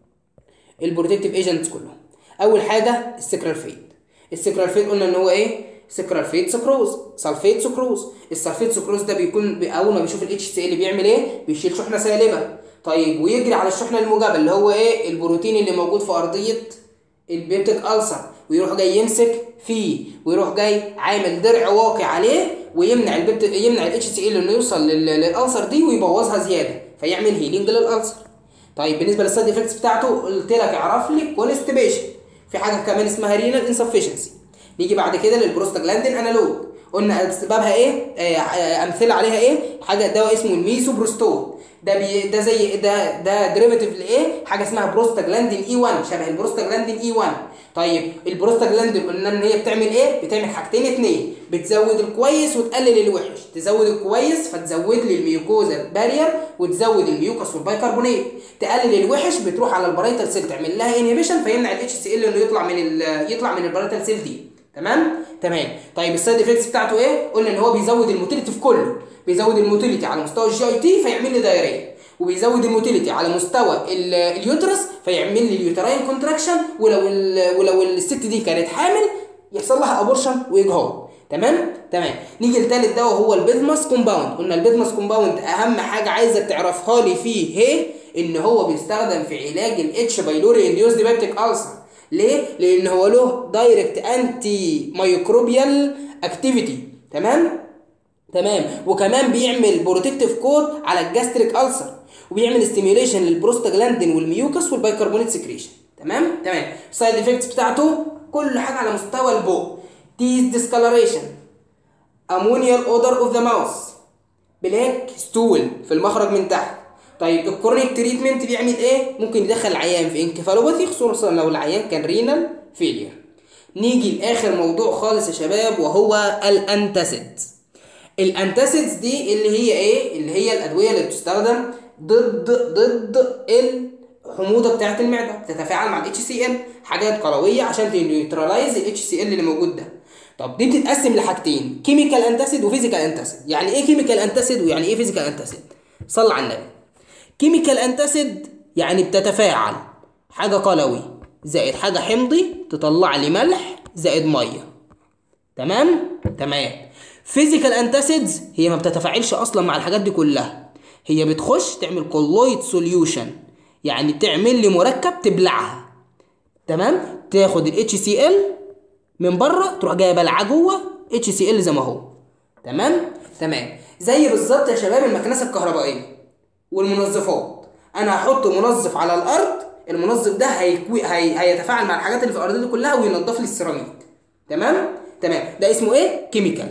البروتكتيف ايجنتس كلهم اول حاجه السكرالفيت السكرالفيت قلنا ان هو ايه سكرالفيت سكروز سلفيت سكروز السلفيت سكروز ده بيكون بي- اول ما بيشوف الاتش سي ال بيعمل ايه بيشيل شحنه سالبه طيب ويجري على الشحنه الموجبه اللي هو ايه البروتين اللي موجود في ارضيه البيبتيك ألسر ويروح جاي يمسك فيه ويروح جاي عامل درع واقي عليه ويمنع البيبت يمنع الاتش سي ال انه يوصل لل- للألسر دي ويبوظها زياده فيعمل هيلينج للألسر طيب بالنسبه للسايد افكتس بتاعته قلت لك اعرف لي كونستيبيشن في حاجه كمان اسمها رينال انسفشنسي نيجي بعد كده للبروستاجلاندين انالوج قلنا اسبابها ايه آه، آه، امثله عليها ايه حاجه دواء اسمه الميسوبروستول ده بي ده زي ده ده ديريفاتيف لايه حاجه اسمها بروستاجلاندين اي 1 شبه البروستاجلاندين اي 1 طيب البروستاجلاندين قلنا ان هي بتعمل ايه بتعمل حاجتين اتنين بتزود الكويس وتقلل الوحش تزود الكويس فتزود لي الميوكوزا بارير وتزود الميوكس والبيكربونات تقلل الوحش بتروح على البرايتال سيل تعمل لها انهبيشن فيمنع الاتش سي ال انه يطلع من ال- يطلع من البرايتال سيل دي تمام تمام طيب السايد افكتس بتاعته ايه قلنا ان هو بيزود الموتيليتي في كله بيزود الموتيليتي على مستوى الجي اي تي فيعمل لي دايريه وبيزود الموتيليتي على مستوى ال- اليوترس فيعمل لي اليوتراين كونتراكشن ولو ال- ولو الست دي كانت حامل يحصل لها ابورشن واجهاض تمام تمام نيجي لتالت دواء هو البيزماس كومباوند قلنا البيزماس كومباوند اهم حاجه عايزك تعرفها لي فيه هي ان هو بيستخدم في علاج الاتش بايلوري انديوزد بيبتيك ألسر ليه لان هو له دايركت انتي مايكروبيال اكتيفيتي تمام تمام وكمان بيعمل بروتكتيف كود على الجاستريك ألسر وبيعمل ستيميوليشن للبروستاجلاندين والميوكس والبيكربونات سكريشن تمام تمام السايد افكتس بتاعته كل حاجه على مستوى البق تيز ديسكالريشن امونيال اودر اوف ذا ماوس بلاك ستول في المخرج من تحت طيب الكورونيك تريتمنت بيعمل ايه ممكن يدخل العيان في انكفالوباثي خصوصا لو العيان كان رينال فيلير نيجي لاخر موضوع خالص يا شباب وهو الانتاسيد الانتاسيدز دي اللي هي ايه اللي هي الادويه اللي بتستخدم ضد ضد الحموضه بتاعه المعده بتتفاعل مع الاتش سي ال حاجات قلويه عشان تنيوترلايز الاتش سي ال اللي موجود ده طب دي بتتقسم لحاجتين كيميكال انتاسيد وفيزيكال انتاسيد يعني ايه كيميكال انتاسيد ويعني ايه فيزيكال انتاسيد صل على النبي كيميكال انتاسيد يعني بتتفاعل حاجه قلوي زائد حاجه حمضي تطلع لي ملح زائد ميه تمام تمام فيزيكال انتاسيدز هي ما بتتفاعلش اصلا مع الحاجات دي كلها هي بتخش تعمل كولويد سوليوشن يعني تعمل لي مركب تبلعها تمام تاخد الاتش سي ال من بره تروح جايه بلعه جوه اتش سي ال زي ما هو تمام تمام زي بالظبط يا شباب المكنسه الكهربائيه والمنظفات انا هحط منظف على الارض المنظف ده هيكوي هي... هيتفاعل مع الحاجات اللي في الارض دي كلها وينضف لي السيراميك تمام تمام ده اسمه ايه كيميكال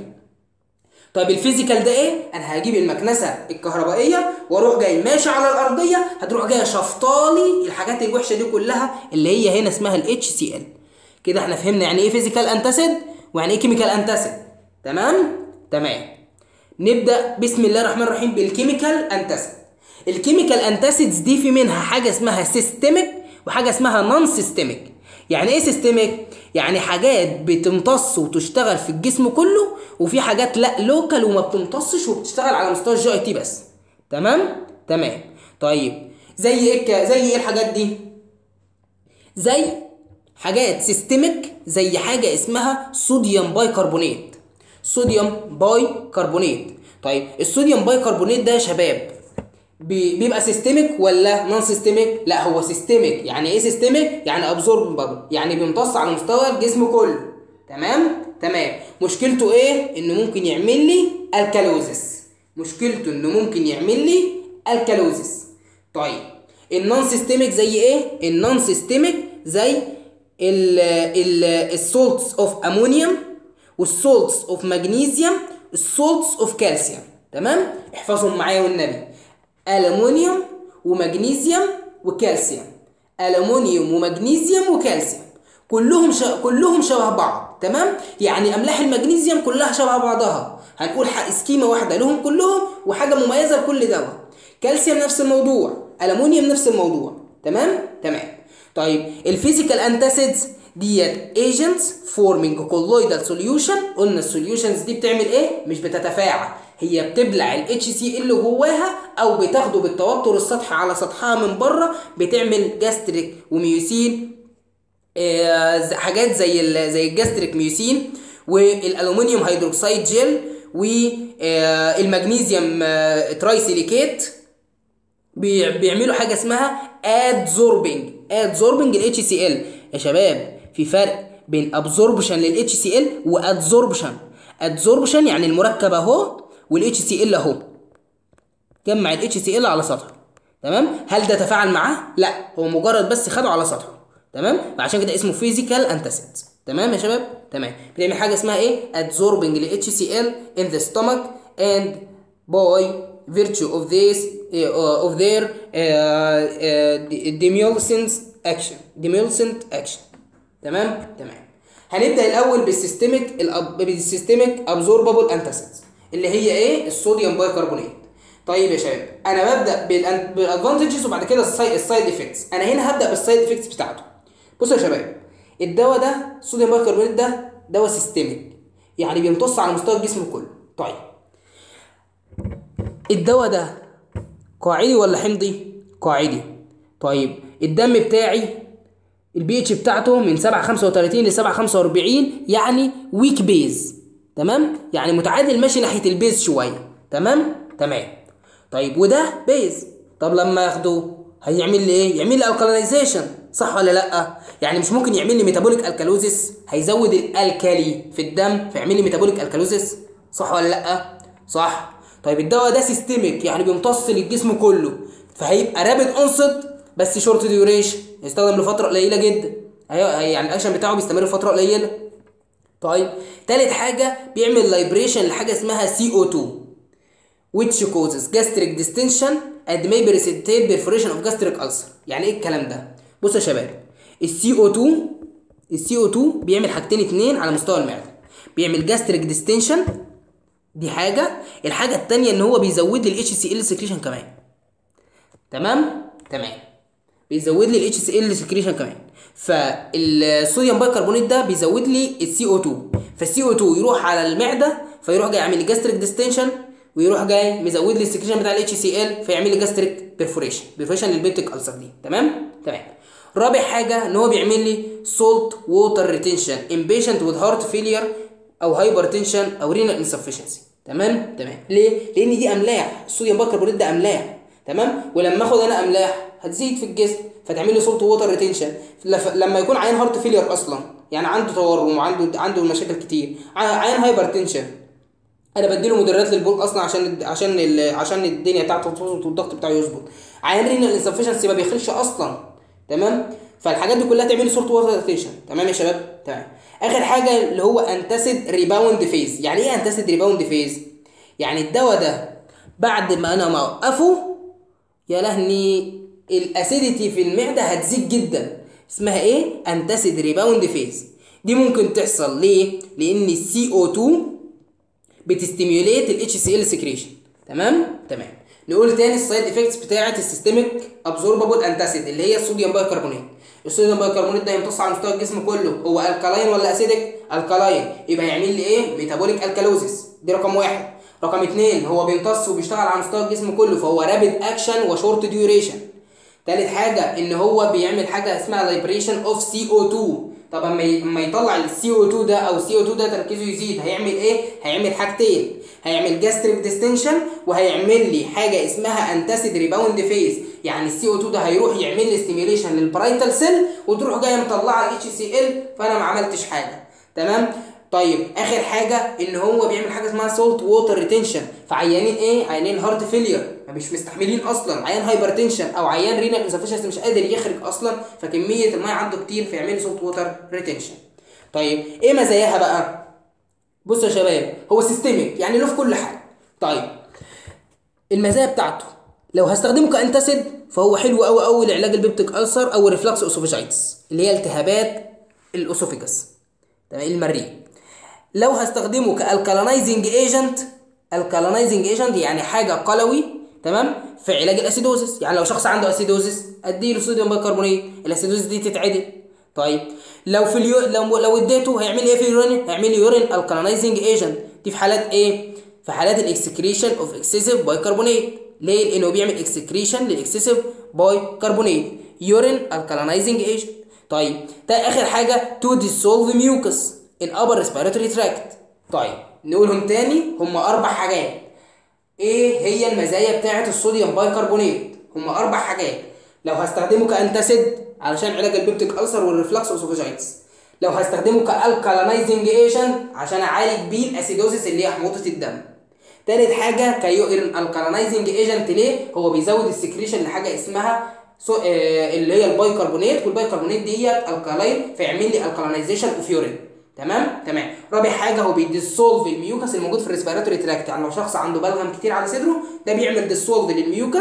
طيب الفيزيكال ده ايه انا هجيب المكنسه الكهربائيه واروح جاي ماشي على الارضيه هتروح جايه شفطالي الحاجات الوحشه دي كلها اللي هي هنا اسمها الاتش سي ال كده احنا فهمنا يعني ايه فيزيكال انتاسيد ويعني ايه كيميكال انتاسيد تمام تمام نبدا بسم الله الرحمن الرحيم بالكيميكال انتاسيد الكيميكال انتاسيدز دي في منها حاجه اسمها سيستميك وحاجه اسمها نون سيستميك يعني ايه سيستميك يعني حاجات بتمتص وتشتغل في الجسم كله وفي حاجات لا لوكال وما بتمتصش وبتشتغل على مستوى الجي اي تي بس تمام تمام طيب زي ايه الك- زي ايه الحاجات دي زي حاجات سيستميك زي حاجه اسمها صوديوم بايكربونات صوديوم بايكربونات طيب الصوديوم بايكربونات ده يا شباب بي- بيبقى سيستميك ولا نون سيستميك لا هو سيستميك يعني ايه سيستميك يعني ابزوربابل يعني بيمتص على مستوى الجسم كله تمام تمام مشكلته ايه انه ممكن يعمل لي الكالوزس مشكلته انه ممكن يعمل لي الكالوزس طيب النون سيستميك زي ايه النون سيستميك زي ال ال السولتس اوف امونيوم والسولتس اوف مغنيسيوم السولتس اوف كالسيوم تمام احفظهم معايا والنبي ألمونيوم ومغنيسيوم وكالسيوم ألمونيوم ومغنيسيوم وكالسيوم كلهم ش... كلهم شبه بعض تمام يعني املاح المغنيسيوم كلها شبه بعضها هنقول ح- سكيمه واحده لهم كلهم وحاجه مميزه لكل دواء كالسيوم نفس الموضوع ألمونيوم نفس الموضوع تمام تمام طيب الفيزيكال انتاسيدز ديت ايجنتس فورمينج كولويدال سوليوشن قلنا السوليوشنز دي بتعمل ايه مش بتتفاعل هي بتبلع ال HCl اللي جواها او بتاخده بالتوتر السطحي على سطحها من بره بتعمل جاستريك وميوسين آه، ز- حاجات زي ال- زي الجاستريك ميوسين والالومنيوم هيدروكسيد جل والمغنيسيوم ترايسيليكيت بي- بيعملوا حاجه اسمها ادزوربنج ادزوربنج ال HCl يا شباب في فرق بين ابزوربشن لل HCl وادزوربشن ادزوربشن يعني المركب اهو وال HCl اهو جمع ال HCl على سطحه تمام هل ده تفاعل معاه لا هو مجرد بس خده على سطحه تمام فعشان كده اسمه فيزيكال انتاسيد تمام يا شباب تمام بنعمل حاجه اسمها ايه absorbing ال HCl in the stomach and by virtue of this uh, of their uh, uh, demulcent action demulcent action تمام تمام هنبدا الاول بالسيستميك الأب... بالسيستميك ابزوربابل انتاسيدز اللي هي ايه الصوديوم بايكربونات طيب يا شباب انا ببدا بالأن... بالادفانتجز وبعد كده السايد السايد افكتس انا هنا هبدا بالسايد افكتس بتاعته بصوا يا شباب الدواء ده الصوديوم بايكربونات ده دواء سيستميك يعني بيمتص على مستوى الجسم كله طيب الدواء ده قاعدي ولا حمضي قاعدي طيب الدم بتاعي البي اتش بتاعته من 7.35 ل 7.45 يعني ويك بيز تمام يعني متعادل ماشي ناحيه البيز شويه تمام تمام طيب وده بيز طب لما ياخده هيعمل لي ايه يعمل لي الكالينايزيشن صح ولا لا يعني مش ممكن يعمل لي ميتابوليك الكالوزيس هيزود الالكالي في الدم فيعمل لي ميتابوليك الكالوزيس صح ولا لا صح طيب الدواء ده سيستميك يعني بيمتص للجسم كله فهيبقى رابد اونست بس شورت ديوريشن يستخدم لفتره قليله جدا هي هي- يعني الاكشن بتاعه بيستمر فتره قليله طيب تالت حاجه بيعمل لايبريشن لحاجه اسمها سي او 2 which causes gastric distension and may precipitate perforation of gastric ulcer يعني ايه الكلام ده بصوا يا شباب السي او 2 السي او 2 بيعمل حاجتين اتنين على مستوى المعده بيعمل gastric distension دي حاجه الحاجه التانية ان هو بيزود لي الاتش سي ال سكريشن كمان تمام تمام بيزود لي الاتش سي ال سكريشن كمان فالصوديوم بايكربونات ده بيزود لي السي او 2 فالسي او 2 يروح على المعده فيروح جاي يعمل لي جاستريك ديستنشن ويروح جاي مزود لي السكريشن بتاع الاتش سي ال فيعمل لي جاستريك بيرفوريشن بيرفوريشن للبيبتيك السر دي تمام تمام رابع حاجه ان هو بيعمل لي سولت ووتر ريتنشن ان بيشنت وذ هارت فيلير او هايبرتنشن او رينال انسفشنسي تمام تمام ليه لان دي املاح الصوديوم بايكربونات ده املاح تمام ولما اخد انا املاح هتزيد في الجسم فتعمل لي سولت ووتر ريتنشن لما يكون عيان هارت فيلير اصلا يعني عنده تورم وعنده عنده مشاكل كتير عيان هايبرتنشن انا بديله مدرات للبول اصلا عشان عشان ال- عشان الدنيا بتاعته تظبط والضغط بتاعه يظبط عيان رينال انسفشنسي ما بيخلش اصلا تمام فالحاجات دي كلها تعمل لي سولت ووتر ريتنشن تمام يا شباب تمام اخر حاجه اللي هو انتاسيد ريباوند فيز يعني ايه انتاسيد ريباوند فيز يعني الدواء ده بعد ما انا موقفه يا لهني الاسيديتي في المعده هتزيد جدا اسمها ايه انتاسيد ريباوند فيز دي ممكن تحصل ليه لان السي او 2 بتستيميوليت الاتش سي ال سكريشن تمام تمام نقول تاني السايد افكتس بتاعه السيستميك ابزوربابل انتاسيد اللي هي الصوديوم بايكربونات الصوديوم بايكربونات ده يمتص على مستوى الجسم كله هو الكالاين ولا اسيدك الكالاين يبقى يعمل لي ايه ميتابوليك الكالوزيس دي رقم واحد رقم اتنين هو بيمتص وبيشتغل على مستوى الجسم كله فهو رابid اكشن وشورت ديوريشن تالت حاجه ان هو بيعمل حاجه اسمها ليبريشن اوف سي او 2 طب اما اما يطلع السي او 2 ده او السي او 2 ده تركيزه يزيد هيعمل ايه هيعمل حاجتين هيعمل جاستريك ديستنشن وهيعمل لي حاجه اسمها انتاسيد ريباوند فيز يعني السي او 2 ده هيروح يعمل لي ستيميوليشن للبرايتال سيل وتروح جايه مطلعه الاتش سي ال فانا ما عملتش حاجه تمام طيب اخر حاجه ان هو بيعمل حاجه اسمها سولت ووتر ريتنشن فعيانين ايه عيانين هارت فيلير مش مستحملين اصلا عيان هايبرتنشن او عيان رينال انسفشنسي مش قادر يخرج اصلا فكميه الميه عنده كتير فيعمل سولت ووتر ريتنشن طيب ايه مزاياها بقى بصوا يا شباب هو سيستميك يعني له في كل حاجه طيب المزايا بتاعته لو هستخدمه كانتاسيد فهو حلو قوي قوي لعلاج البيبتيك ألسر او الريفلكس اوسوفيجايتس اللي هي التهابات الاسوفيجاس تمام المريء لو هستخدمه كالكالينايزنج ايجنت الكالينايزنج ايجنت يعني حاجه قلوي تمام في علاج الاسيدوزس يعني لو شخص عنده اسيدوزس اديله صوديوم بايكربونات الاسيدوزس دي تتعدل طيب لو في اليو... لو لو اديته هيعمل ايه في اليورين هيعمل لي يورين الكالينايزنج ايجنت دي في حالات ايه في حالات الاكسكريشن اوف اكسسيف بايكربونات ليه لانه بيعمل اكسكريشن للاكسسيف بايكربونات يورين الكالينايزنج ايجنت طيب ده اخر حاجه تو ديسولف ميوكس الابر ريسبيراتوري تراكت طيب نقولهم تاني هم اربع حاجات ايه هي المزايا بتاعه الصوديوم بايكربونات هم اربع حاجات لو هستخدمه كانتاسيد علشان علاج البيبتيك ألسر والريفلكس اوسوفاجايتس لو هستخدمه كالكالينايزنج ايجنت عشان اعالج بيه الاسيدوزيس اللي هي حموضه الدم تالت حاجه كيورين الكالينايزنج ايجنت ليه هو بيزود السكريشن لحاجه اسمها سو آه اللي هي البايكربونات والبايكربونات ديت الكالاين فيعمل لي الكالينايزيشن اوف يورين تمام تمام رابع حاجه هو بيديسولف الميوكس الموجود في الريسبيراتوري تراكت يعني لو شخص عنده بلغم كتير على صدره ده بيعمل ديسولف للميوكس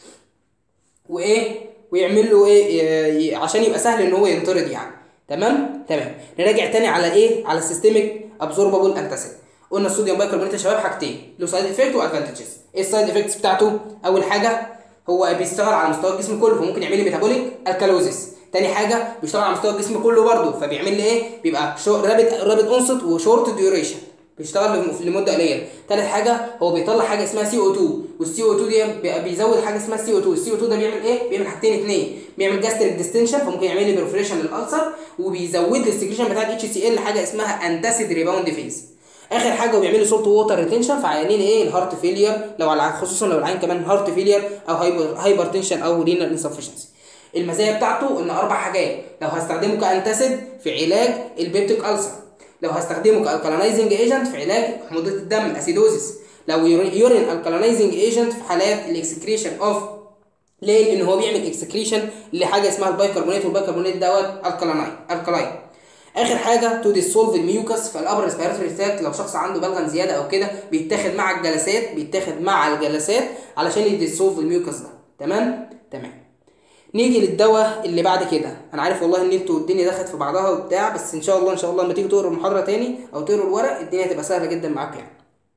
وايه ويعمل له ايه عشان يبقى سهل ان هو ينطرد يعني تمام تمام نراجع تاني على ايه على السيستميك ابزوربابل انتاسيد قلنا الصوديوم بايكربونات يا شباب حاجتين له سايد افكت وادفانتجز ايه السايد افكتس بتاعته اول حاجه هو بيشتغل على مستوى الجسم كله فممكن يعمل لي ميتابوليك الكالوزيس تاني حاجه بيشتغل على مستوى الجسم كله برضه فبيعمل لي ايه بيبقى شو رابط رابط انصت وشورت ديوريشن بيشتغل لمده قليله تالت حاجه هو بيطلع حاجه اسمها سي او 2 والسي او 2 دي بيزود حاجه اسمها سي او 2 السي او 2 ده بيعمل ايه بيعمل حاجتين اثنين بيعمل جاستريك ديستنشن فممكن يعمل لي برفريشن للالسر وبيزود لي السكريشن بتاع الاتش سي ال حاجه اسمها انتاسيد ريباوند فيز اخر حاجه هو بيعمل لي سولت ووتر ريتنشن في عيانين ايه الهارت فيلير لو على خصوصا لو العيان كمان هارت فيلير او هايبر تنشن او رينال انسفشنسي المزايا بتاعته ان اربع حاجات لو هستخدمه كانتاسيد في علاج البيبتيك ألسر لو هستخدمه كالكالينايزنج ايجنت في علاج حموضه الدم اسيدوزيس لو يورين الكالينايزنج ايجنت في حالات الاكسكريشن اوف ليه لان هو بيعمل اكسكريشن لحاجه اسمها البايكربونات والبايكربونات دوت الكالاين الكالاين اخر حاجه تو ديسولف الميوكس في الابر ريسبيراتوري تراكت لو شخص عنده بلغم زياده او كده بيتاخد مع الجلسات بيتاخد مع الجلسات علشان يديسولف الميوكس ده تمام تمام نيجي للدواء اللي بعد كده انا عارف والله ان انتوا الدنيا دخلت في بعضها وبتاع بس ان شاء الله ان شاء الله لما تيجوا تقروا المحاضره تاني او تقروا الورق الدنيا هتبقى سهله جدا معاك يعني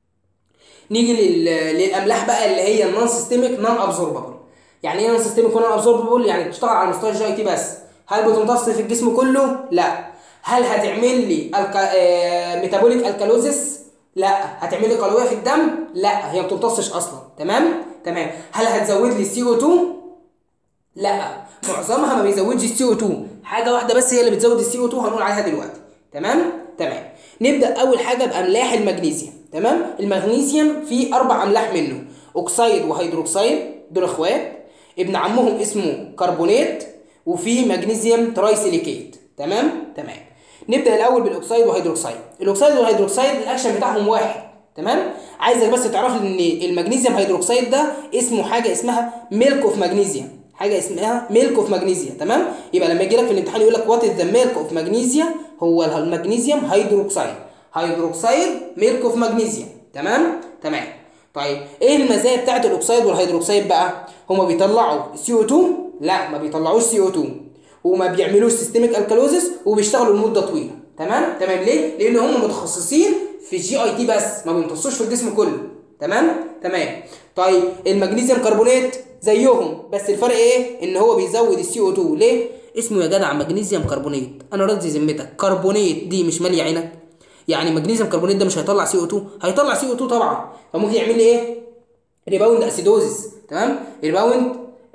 نيجي لل... للاملاح بقى اللي هي النون سيستميك نون ابزوربابل يعني ايه نون سيستميك ونون ابزوربابل يعني بتشتغل على مستوى الجي تي بس هل بتمتص في الجسم كله لا هل هتعمل لي الك... آه... ميتابوليك الكالوزيس لا هتعمل لي قلويه في الدم لا هي ما بتمتصش اصلا تمام تمام هل هتزود لي السي او 2 لا معظمها ما بيزودش السي او 2 حاجه واحده بس هي اللي بتزود السي او 2 هنقول عليها دلوقتي تمام تمام نبدا اول حاجه باملاح المغنيسيوم تمام المغنيسيوم فيه اربع املاح منه اوكسايد وهيدروكسايد دول اخوات ابن عمهم اسمه كربونات وفي مغنيسيوم ترايسيليكيت تمام تمام نبدا الاول بالاوكسايد والهيدروكسايد الاوكسايد والهيدروكسايد الاكشن بتاعهم واحد تمام عايزك بس تعرف ان المغنيسيوم هيدروكسايد ده اسمه حاجه اسمها ميلك اوف مغنيسيوم حاجه اسمها ميلك اوف مغنيسيا تمام يبقى لما يجي لك في الامتحان يقول لك وات از ذا ميلك اوف مغنيسيا هو المغنيسيوم هيدروكسيد هيدروكسيد ميلك اوف مغنيسيا تمام تمام طيب ايه المزايا بتاعه الاكسيد والهيدروكسيد بقى هما بيطلعوا سي او 2 لا ما بيطلعوش سي او 2 وما بيعملوش سيستميك الكالوزيس وبيشتغلوا لمده طويله تمام تمام ليه لان هم متخصصين في جي اي تي بس ما بيمتصوش في الجسم كله تمام تمام طيب المغنيسيوم كربونات زيهم بس الفرق ايه ان هو بيزود السي او 2 ليه اسمه يا جدع مغنيسيوم كربونات انا راضي ذمتك كربونات دي مش ماليه عينك يعني مغنيسيوم كربونات ده مش هيطلع سي او 2 هيطلع سي او 2 طبعا فممكن يعمل لي ايه ريباوند اسيدوزيس تمام ريباوند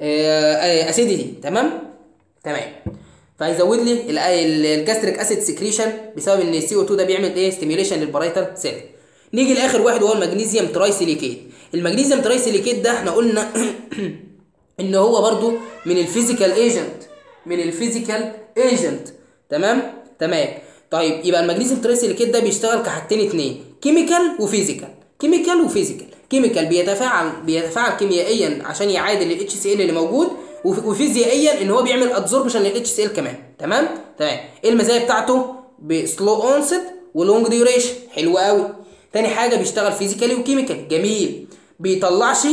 اسيديتي تمام تمام فهيزود لي ال- ال- الجاستريك اسيد سكريشن بسبب ان السي او 2 ده بيعمل ايه ستيميوليشن للبرايتال سيل نيجي لاخر واحد وهو المغنيسيوم ترايسيليكيت المغنيسيوم ترايسيليكيت ده احنا قلنا ان هو برضو من الفيزيكال ايجنت من الفيزيكال ايجنت تمام تمام طيب يبقى المغنيسيوم ترايسيليكيت ده بيشتغل كحاجتين اتنين كيميكال وفيزيكال كيميكال وفيزيكال كيميكال بيتفاعل بيتفاعل كيميائيا عشان يعادل الاتش سي ال اللي موجود وف- وفيزيائيا ان هو بيعمل ادزوربشن للاتش سي ال كمان تمام تمام ايه المزايا بتاعته بسلو اونست ولونج ديوريشن حلو قوي تاني حاجه بيشتغل فيزيكالي وكيميكال جميل بيطلعش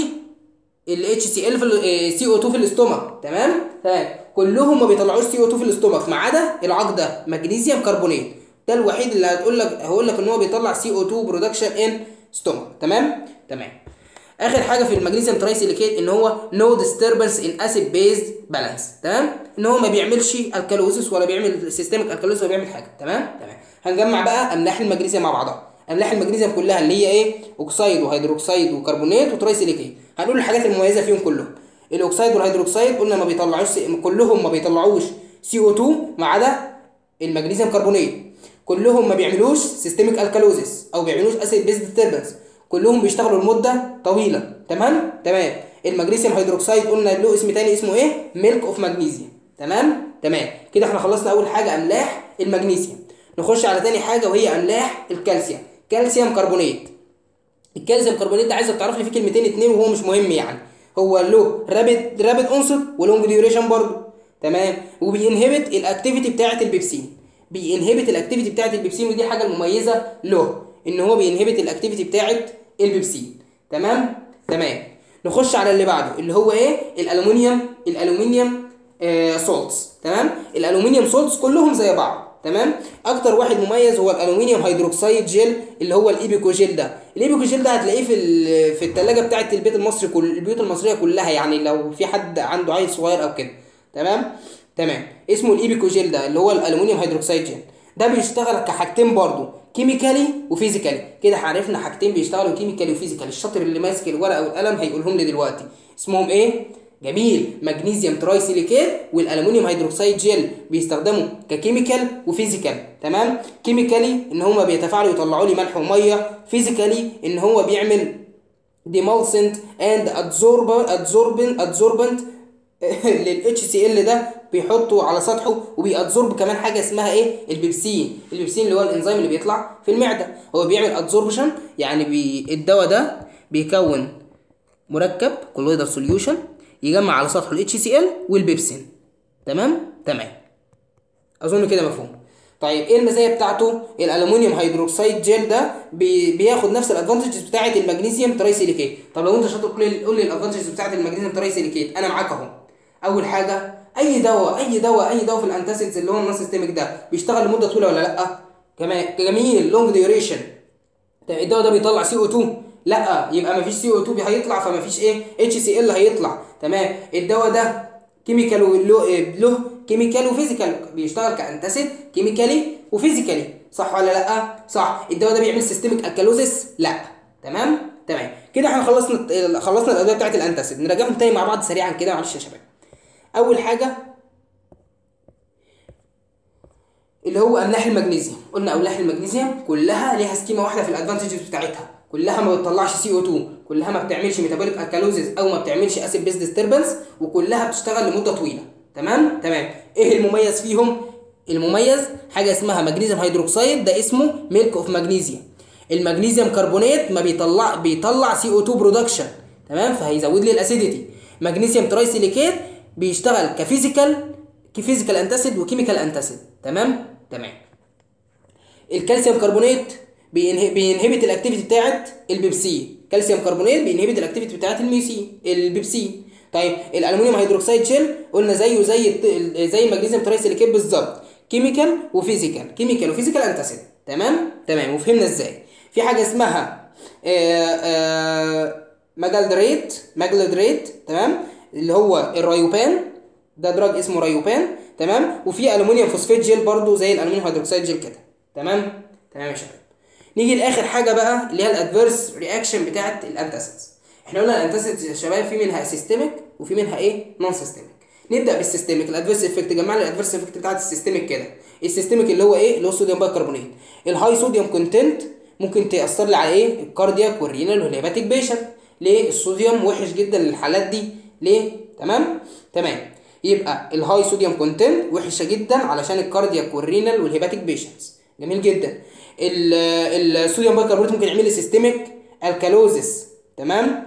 ال اتش سي ال في سي او 2 في الاستومك تمام تمام كلهم ما بيطلعوش سي او 2 في الاستومك ما عدا العقد ده مغنيسيوم كربونات ده الوحيد اللي هتقول لك هقول لك ان هو بيطلع سي او 2 برودكشن ان ستومك تمام تمام اخر حاجه في المغنيسيوم ترايسيليكيت ان هو نو ديستربنس ان اسيد بيز بالانس تمام ان هو ما بيعملش الكالوزيس ولا بيعمل سيستميك الكالوزيس ولا بيعمل حاجه تمام تمام هنجمع بقى املاح المغنيسيوم مع بعضها املاح المغنيسيوم كلها اللي هي ايه اوكسايد وهيدروكسيد وكربونات وترايسيليكيت هنقول الحاجات المميزه فيهم كلهم الاوكسايد والهيدروكسيد قلنا ما بيطلعوش كلهم ما بيطلعوش سي او 2 ما عدا المغنيسيوم كربونات كلهم ما بيعملوش سيستميك الكالوزيس او بيعملوش اسيد بيز ديستربنس كلهم بيشتغلوا لمده طويله تمام تمام المغنيسيوم هيدروكسيد قلنا له اسم تاني اسمه ايه ميلك اوف مغنيسيوم تمام تمام كده احنا خلصنا اول حاجه املاح المغنيسيوم نخش على تاني حاجه وهي املاح الكالسيوم كالسيوم كربونات الكالسيوم كربونات ده عايزك تعرف لي فيه كلمتين اتنين وهو مش مهم يعني هو له رابد رابد انصر ولونج ديوريشن برضه تمام وبينهبت الاكتيفيتي بتاعه البيبسين بينهبت الاكتيفيتي بتاعه البيبسين ودي حاجه مميزه له ان هو بينهبت الاكتيفيتي بتاعه البيبسين تمام تمام نخش على اللي بعده اللي هو ايه الالومنيوم الالومنيوم آه سولتس تمام الالومنيوم سولتس كلهم زي بعض تمام اكتر واحد مميز هو الالومنيوم هيدروكسيد جيل اللي هو الايبيكو جيل ده الايبيكو جيل ده هتلاقيه في ال- في الثلاجه بتاعه البيت المصري كل البيوت المصريه كلها يعني لو في حد عنده عيل صغير او كده تمام تمام اسمه الايبيكو جيل ده اللي هو الالومنيوم هيدروكسيد جيل ده بيشتغل كحاجتين برضو كيميكالي وفيزيكالي كده عرفنا حاجتين بيشتغلوا كيميكالي وفيزيكالي الشاطر اللي ماسك الورقه والقلم هيقولهم لي دلوقتي اسمهم ايه جميل مغنيسيوم تراي سيليكيت والالومنيوم هيدروكسيد جيل بيستخدموا ككيميكال وفيزيكال تمام كيميكالي ان هما بيتفاعلوا يطلعوا لي ملح وميه فيزيكالي ان هو بيعمل demulcent and adsorbent adsorbent adsorbent للاتش سي ال ده بيحطه على سطحه وبيأدزورب كمان حاجه اسمها ايه البيبسين البيبسين اللي هو الانزيم اللي بيطلع في المعده هو بيعمل ادزوربشن يعني بي الدواء ده بيكون مركب كولويدال سوليوشن يجمع على سطحه الاتش سي ال والبيبسين تمام تمام اظن كده مفهوم طيب ايه المزايا بتاعته الالومنيوم هيدروكسيد جيل ده بي بياخد نفس الادفانتجز بتاعه المغنيسيوم ترايسيليكيت طب لو انت شاطر قول لي قول لي الادفانتجز بتاعه المغنيسيوم ترايسيليكيت انا معاك اهو اول حاجه اي دواء اي دواء اي دواء في الانتاسيدز اللي هو النون سيستميك ده بيشتغل لمده طويله ولا لا كمان جميل لونج ديوريشن طب الدواء ده بيطلع سي او 2 لا يبقى مفيش سي او 2 هيطلع فمفيش ايه اتش سي ال هيطلع تمام الدواء ده كيميكال له له كيميكال وفيزيكال بيشتغل كانتاسيد كيميكالي وفيزيكالي صح ولا لا صح الدواء ده بيعمل سيستميك الكالوزيس لا تمام تمام كده احنا خلصنا خلصنا الادويه بتاعت الانتاسيد نراجعهم تاني مع بعض سريعا كده معلش يا شباب اول حاجه اللي هو املاح المغنيسيوم قلنا املاح المغنيسيوم كلها ليها سكيمه واحده في الادفانتجز بتاعتها كلها ما بتطلعش سي او 2 كلها ما بتعملش ميتابوليك الكالوزيس او ما بتعملش اسيد بيز ديستربنس وكلها بتشتغل لمده طويله تمام تمام ايه المميز فيهم المميز حاجه اسمها مغنيسيوم هيدروكسيد ده اسمه ميلك اوف مغنيسيوم المغنيسيوم كربونات ما بيطلع بيطلع سي او 2 برودكشن تمام فهيزود لي الاسيديتي مغنيسيوم ترايسيليكيت بيشتغل كفيزيكال كفيزيكال انتاسيد وكيميكال انتاسيد تمام تمام الكالسيوم كربونات بينه... بينهبت الاكتيفيتي بتاعت البيبسين كالسيوم كربونات بينهبت الاكتيفيتي بتاعت الميوسين البيبسين طيب الالومنيوم هيدروكسيد جيل قلنا زيه زي الت... زي المغنيسيوم ترايسيليكيت بالظبط كيميكال وفيزيكال كيميكال وفيزيكال انتاسيد تمام تمام وفهمنا ازاي في حاجه اسمها آآ آآ ماجالدريت ماجلدريت تمام اللي هو الرايوبان ده دراج اسمه رايوبان تمام وفي الومنيوم فوسفات جيل برضو زي الالومنيوم هيدروكسيد جيل كده تمام تمام يا شباب نيجي لاخر حاجه بقى اللي هي الادفيرس رياكشن بتاعه الانتاسيدز احنا قلنا الانتاسيدز يا شباب في منها سيستميك وفي منها ايه نون سيستميك نبدا بالسيستميك الادفيرس افكت جمع لي الادفيرس افكت بتاعه السيستميك كده السيستميك اللي هو ايه اللي هو الصوديوم بايكربونات الهاي صوديوم كونتنت ممكن تاثر لي على ايه الكاردياك والرينال والهيباتيك بيشنت ليه الصوديوم وحش جدا للحالات دي ليه تمام تمام يبقى الهاي صوديوم كونتنت وحشه جدا علشان الكاردياك والرينال والهيباتيك بيشنتس جميل جدا الصوديوم بايكربونات ممكن يعمل لي سيستميك الكالوزس تمام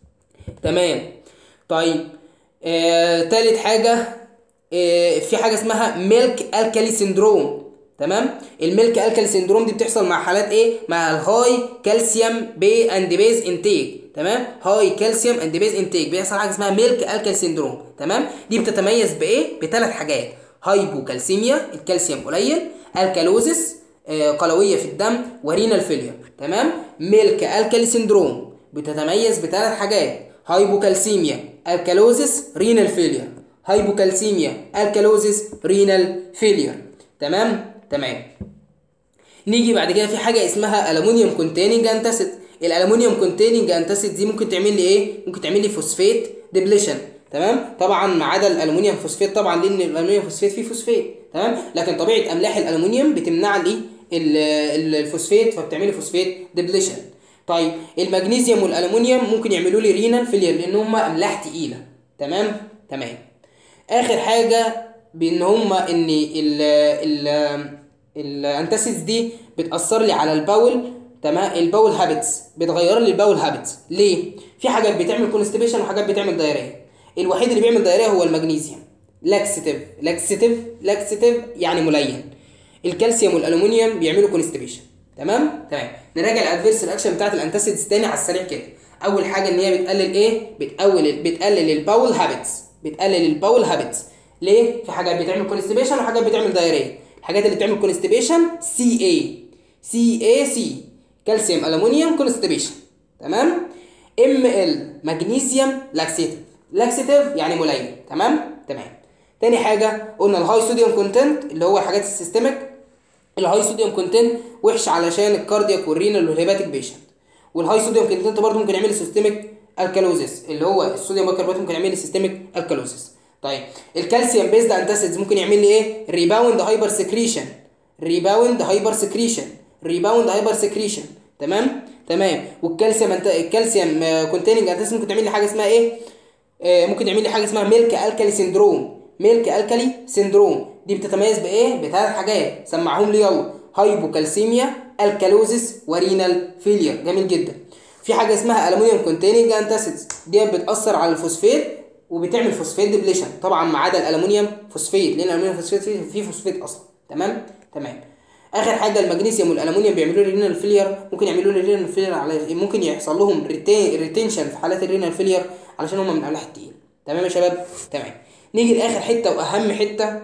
تمام طيب آه، تالت حاجه آه، في حاجه اسمها ميلك الكالي سيندروم تمام الميلك الكالي سيندروم دي بتحصل مع حالات ايه مع الهاي كالسيوم بي اند بيز انتيك تمام هاي كالسيوم اند بيز انتيك بيحصل حاجه اسمها ميلك الكالي سيندروم تمام دي بتتميز بايه بثلاث حاجات هايبوكالسيميا الكالسيوم قليل الكالوزس آه، قلويه في الدم ورينال فيلير تمام ميلك الكالي سيندروم بتتميز بثلاث حاجات هايبوكالسيميا الكالوزس رينال فيلير هايبوكالسيميا الكالوزس رينال فيلير تمام تمام نيجي بعد كده في حاجه اسمها الومنيوم كونتيننج انتاسيد الالومنيوم كونتيننج انتاسيد دي ممكن تعمل لي ايه ممكن تعمل لي فوسفات ديبليشن تمام طبعا ما عدا الالومنيوم فوسفات طبعا لان الالومنيوم فوسفات فيه فوسفات تمام لكن طبيعه املاح الالومنيوم بتمنع لي ال- ال- الفوسفات فبتعمل لي فوسفات ديبليشن طيب المغنيسيوم والالومنيوم ممكن يعملوا لي رينال فيلير لان هم املاح تقيله تمام تمام اخر حاجه بان هم ان ال ال الانتاسيدز دي بتاثر لي على الباول تمام الباول هابتس بتغير لي الباول هابتس ليه في حاجات بتعمل كونستيبيشن وحاجات بتعمل دايريه الوحيد اللي بيعمل دايريه هو المغنيسيوم لاكسيتيف لاكسيتيف لاكسيتيف يعني ملين الكالسيوم والالومنيوم بيعملوا كونستيبيشن تمام تمام نراجع الادفيرس رياكشن بتاعت الانتاسيدز تاني على السريع كده اول حاجه ان هي بتقلل ايه بتقلل بتقلل الباول هابتس بتقلل الباول هابتس ليه في حاجات بتعمل كونستيبيشن وحاجات بتعمل دايريه الحاجات اللي بتعمل كونستيبيشن سي اي سي اي سي كالسيوم الومنيوم كونستيبيشن تمام ام ال مغنيسيوم لاكسيتيف لاكسيتيف يعني ملين تمام تمام تاني حاجه قلنا الهاي صوديوم كونتنت اللي هو الحاجات السيستميك الهاي صوديوم كونتنت وحش علشان الكاردياك والرينال والهيباتيك بيشنت والهاي صوديوم كونتنت برضه ممكن يعمل سيستميك الكالوزيس اللي هو الصوديوم بايكربونات ممكن يعمل لي سيستميك الكالوزيس طيب الكالسيوم بيزد انتاسيدز ممكن يعمل لي ايه ريباوند هايبر سكريشن ريباوند هايبر سكريشن ريباوند هايبر سكريشن تمام تمام والكالسيوم انت الكالسيوم كونتيننج انتاسيدز ممكن تعمل لي حاجه اسمها ايه آه، ممكن يعمل لي حاجه اسمها ميلك الكالي سيندروم ميلك الكالي سيندروم دي بتتميز بايه بثلاث حاجات سمعهم لي يلا هايبوكالسيميا الكالوزيس ورينال فيلير جميل جدا في حاجه اسمها الومنيوم كونتيننج انتاسيدز دي بتاثر على الفوسفات وبتعمل فوسفات ديبليشن طبعا ما عدا الالومنيوم فوسفات لان الالومنيوم فوسفات فيه فيه فوسفات اصلا تمام تمام اخر حاجه المغنيسيوم والالومنيوم بيعملوا لي رينال فيلير ممكن يعملوا لي رينال فيلير على ممكن يحصل لهم ريتينشن في حالات الرينال فيلير علشان هم من الاملاح التقيله تمام يا شباب تمام نيجي لاخر حته واهم حته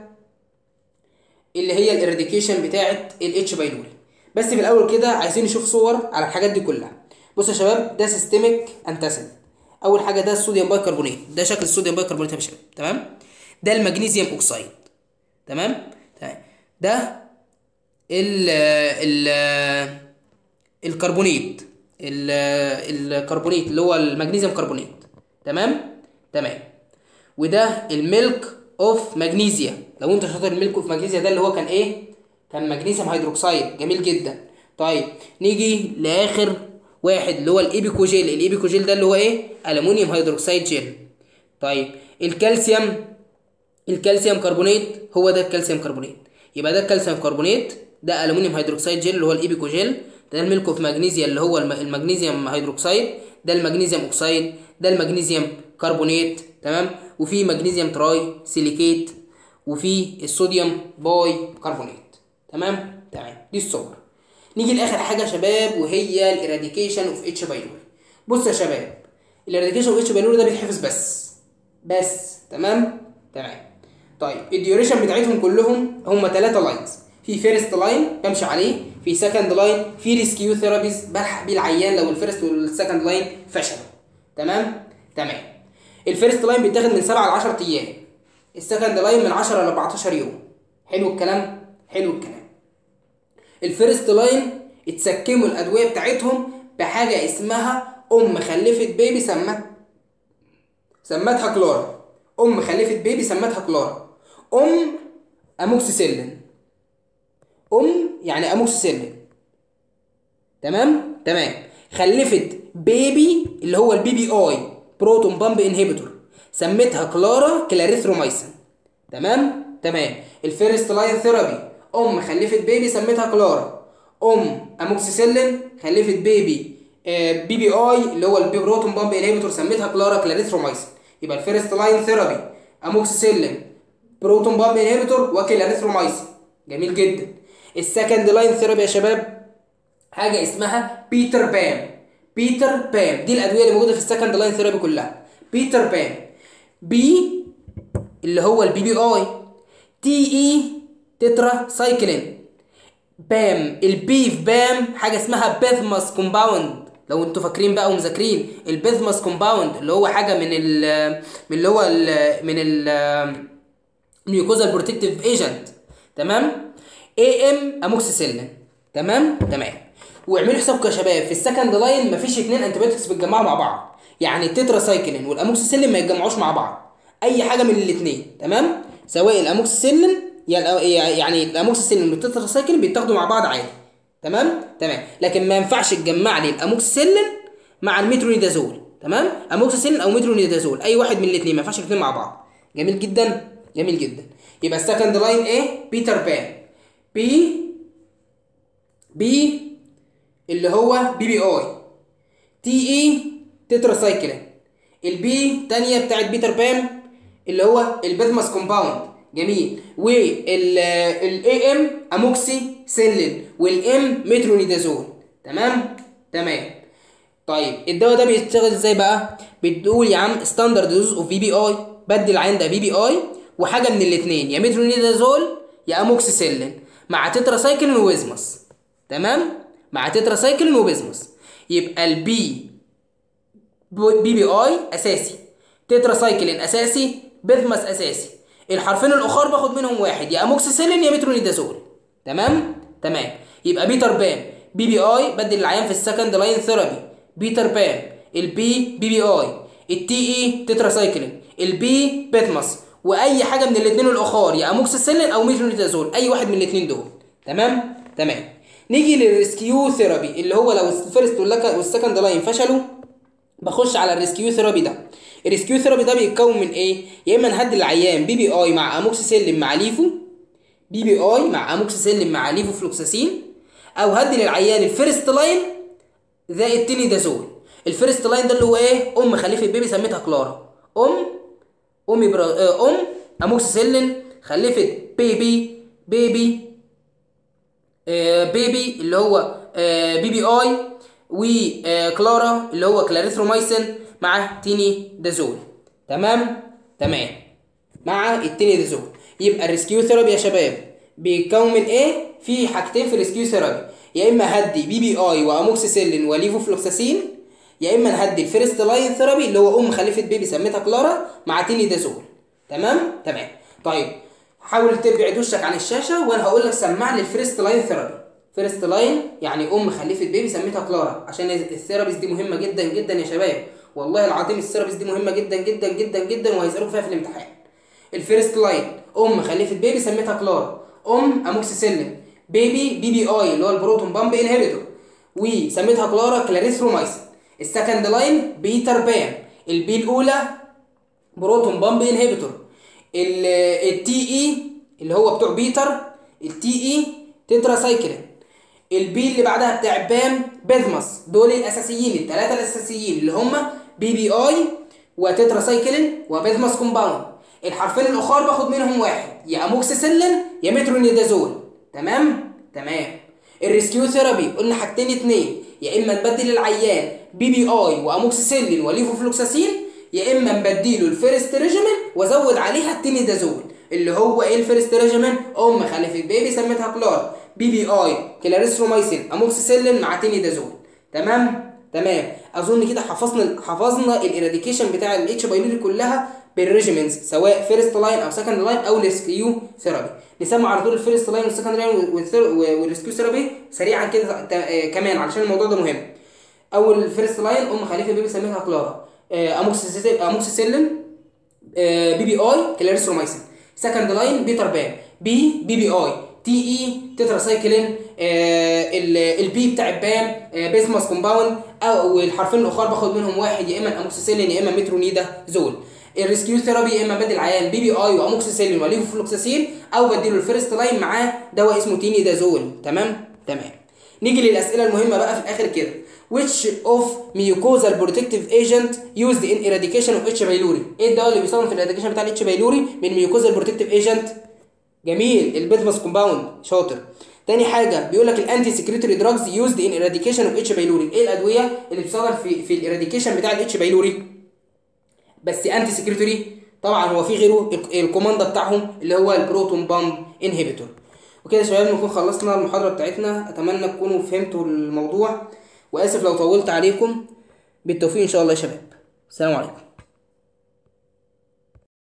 اللي هي الاريديكيشن بتاعه الاتش بايلوري بس في الاول كده عايزين نشوف صور على الحاجات دي كلها بصوا يا شباب ده سيستميك انتاسيد اول حاجه ده الصوديوم بايكربونات ده شكل الصوديوم بايكربونات يا شباب تمام ده المغنيسيوم اوكسيد تمام تمام ده ال ال الكربونيت ال- الكربونيت اللي هو المغنيسيوم كربونيت تمام تمام وده الميلك اوف مغنيسيا لو انت شاطر الميلك اوف مغنيسيا ده اللي هو كان ايه كان مغنيسيوم هيدروكسيد جميل جدا طيب نيجي لاخر واحد اللي هو الايبيكوجيل الايبيكوجيل ده اللي هو ايه الومنيوم هيدروكسيد جيل طيب الكالسيوم الكالسيوم كربونات هو ده الكالسيوم كربونات يبقى ده الكالسيوم كربونات ده الومنيوم هيدروكسيد جيل اللي هو الايبيكوجيل ده الميلك اوف مغنيسيا اللي هو الم- المغنيسيوم هيدروكسيد ده المغنيسيوم اوكسيد ده المغنيسيوم كربونات تمام وفي مغنيسيوم تراي سيليكيت وفي الصوديوم باي كربونات تمام تمام دي الصور نيجي لاخر حاجه يا شباب وهي الاراديكيشن اوف اتش بايلوري بص يا شباب الاراديكيشن اوف اتش بايلوري ده بيتحفظ بس بس تمام تمام طيب الديوريشن بتاعتهم كلهم هم ثلاثة لاينز في فيرست لاين بمشي عليه في سكند لاين في ريسكيو ثيرابيز بلحق بيه العيان لو الفيرست والسكند لاين فشلوا تمام تمام الفيرست لاين بيتاخد من 7 ل 10 ايام السكند لاين من 10 ل 14 يوم حلو الكلام حلو الكلام الفيرست لاين اتسكموا الادويه بتاعتهم بحاجه اسمها ام خلفت بيبي سمت سمتها كلارا ام خلفت بيبي سمتها كلارا ام اموكسيسيلين ام يعني اموكسيسيلين تمام تمام خلفت بيبي اللي هو البي بي اي بروتون بامب انهبيتور سمتها كلارا كلاريثرومايسين تمام تمام الفيرست لاين ثيرابي ام خلفت بيبي سمتها كلارا ام اموكسيسيلين خلفت بيبي آه بي بي اي اللي هو البروتون بامب انهبيتور سمتها كلارا كلاريثرومايسين يبقى الفيرست لاين ثيرابي اموكسيسيلين بروتون بامب انهبيتور وكلاريثرومايسين جميل جدا السكند لاين ثيرابي يا شباب حاجه اسمها بيتر بام بيتر بام دي الادويه اللي موجوده في السكند لاين ثيرابي كلها بيتر بام بي اللي هو البي بي اي تي اي تترا سايكلين بام البي في بام حاجه اسمها بيثماس كومباوند لو انتوا فاكرين بقى ومذاكرين البيثماس كومباوند اللي هو حاجه من ال من اللي هو ال من ال ميوكوزال بروتكتيف ايجنت تمام اي ام اموكسيسيلين تمام تمام واعملوا حسابكم يا شباب في السكند لاين مفيش اتنين انتيبيوتكس بيتجمعوا مع بعض يعني التترا سايكلين والاموكسيسيلين ما يتجمعوش مع بعض اي حاجه من الاثنين تمام سواء الاموكسيسيلين يعني الاموكسيسيلين والتترا سايكلين بيتاخدوا مع بعض عادي تمام تمام لكن ما ينفعش تجمع لي الاموكسيسيلين مع الميترونيدازول تمام اموكسيسيلين او ميترونيدازول اي واحد من الاثنين ما ينفعش الاثنين مع بعض جميل جدا جميل جدا يبقى السكند لاين ايه بيتر بان بي بي اللي هو بي بي اي تي اي تترا سايكلين البي تانية بتاعت بيتر بان اللي هو البيثماس كومباوند جميل والاي ام اموكسي سيلين والام مترونيدازول تمام تمام طيب الدواء ده بيشتغل ازاي بقى بتقول يا عم ستاندرد دوز اوف بي بي اي بدي العين ده بي بي اي وحاجه من الاثنين يا مترونيدازول يا اموكسيسيلين مع تتراسايكلين وبيزمس تمام مع تتراسايكلين وبيزمس يبقى البي بي بي اي اساسي تتراسايكلين اساسي بيزمس اساسي الحرفين الاخر باخد منهم واحد يا اموكسيسيلين يا مترونيدازول تمام تمام يبقى بيتر بان بي بي اي بدل العيان في السكند لاين ثيرابي بيتر بان البي بي بي اي التي اي تتراسايكلين البي بيتمس واي حاجه من الاثنين الاخر يا اموكسيسيلين او ميترونيدازول اي واحد من الاثنين دول تمام تمام نيجي للريسكيو ثيرابي اللي هو لو الفيرست والسكند لاين فشلوا بخش على الريسكيو ثيرابي ده الريسكيو ثيرابي ده بيتكون من ايه يا اما نهدي العيان بي بي اي مع اموكسيسيلين مع ليفو بي بي اي مع اموكسيسيلين مع ليفو فلوكساسين او هدي للعيان الفيرست لاين زائد تينيدازول الفيرست لاين ده اللي هو ايه ام خليفه بيبي سميتها كلارا ام امي برا... ام اموكسيسيلين خلفت بيبي بيبي آه بيبي اللي هو آه بي بي اي وكلارا اللي هو كلاريثرومايسين مع تيني دازول تمام تمام مع التيني دازول يبقى الريسكيو ثيرابي يا شباب بيتكون من ايه في حاجتين في الريسكيو ثيرابي يا اما هدي بي بي اي واموكسيسيلين وليفوفلوكساسين يا اما نهدي الفيرست لاين ثيرابي اللي هو ام خليفه بيبي سميتها كلارا مع تيني دازول تمام تمام طيب حاول تبعد وشك عن الشاشه وانا هقول لك سمع لي الفيرست لاين ثيرابي فيرست لاين يعني ام خليفه بيبي سميتها كلارا عشان الثيرابيز دي مهمه جدا جدا يا شباب والله العظيم الثيرابيز دي مهمه جدا جدا جدا جدا وهيسالوك فيها في الامتحان الفيرست لاين ام خليفه بيبي سميتها كلارا ام اموكسيسيلين بيبي بي بي اي اللي هو البروتون بامب انهبيتور وسميتها كلارا كلاريثرومايسين السكند لاين بيتر بان البي الاولى بروتون بامب انهبيتور التي اي اللي هو بتوع بيتر التي اي تترا سايكلين البي اللي بعدها بتاع بام بيزمس دول الاساسيين الثلاثه الاساسيين اللي هم بي بي اي وتترا سايكلين وبيزمس كومباوند الحرفين الاخر باخد منهم واحد يا اموكسيسيلين يا مترونيدازول تمام تمام الريسكيو ثيرابي قلنا حاجتين اتنين يا اما نبدل العيان بي بي اي واموكسيسيلين وليفوفلوكساسين يا اما نبديله الفيرست ريجيمن وازود عليها التينيدازول اللي هو ايه الفيرست ريجيمن ام خلفت بيبي سميتها كلار بي بي اي كلاريثرومايسين اموكسيسيلين مع تينيدازول تمام تمام اظن كده حفظنا حفظنا الاراديكيشن بتاع الاتش بايلوري كلها بالريجيمنز سواء فيرست لاين او سكند لاين او ريسكيو ثيرابي نسمع على طول الفيرست لاين والسكند لاين والريسكيو ثيرابي سريعا كده ت- آه، كمان علشان الموضوع ده مهم اول فيرست لاين ام خليفه بيبي سميتها كلارا آه، اموكسيسيلين اموكسيسيلين آه، بي بي اي كلاريسترومايسين سكند لاين بيتر بان بي بي بي اي تي اي تتراسايكلين آه، ال- البي بتاع البام آه، بيزماس كومباوند او الحرفين الاخر باخد منهم واحد يا اما الاموكسيسيلين يا اما مترونيدا زول الريسكيو ثيرابي يا اما بدي العيان بي بي اي واموكسيسيلين وليفوفلوكساسين او بديله الفيرست لاين معاه دواء اسمه تيني دازول تمام تمام نيجي للاسئله المهمه بقى في الاخر كده which of mucosal protective agent used in eradication of H. pylori ايه الدواء اللي بيستخدم في الاراديكيشن بتاع الاتش بايلوري من mucosal protective agent جميل البيتماس كومباوند شاطر تاني حاجه بيقول لك الانتي سكريتوري دراجز يوزد ان eradication اوف اتش بايلوري ايه الادويه اللي بتستخدم في في الاراديكيشن بتاع الاتش بايلوري بس انتي سكريتوري طبعا هو في غيره ال- الكوماندا بتاعهم اللي هو البروتون بامب انهبيتور وكده يا شباب نكون خلصنا المحاضره بتاعتنا اتمنى تكونوا فهمتوا الموضوع واسف لو طولت عليكم بالتوفيق ان شاء الله يا شباب السلام عليكم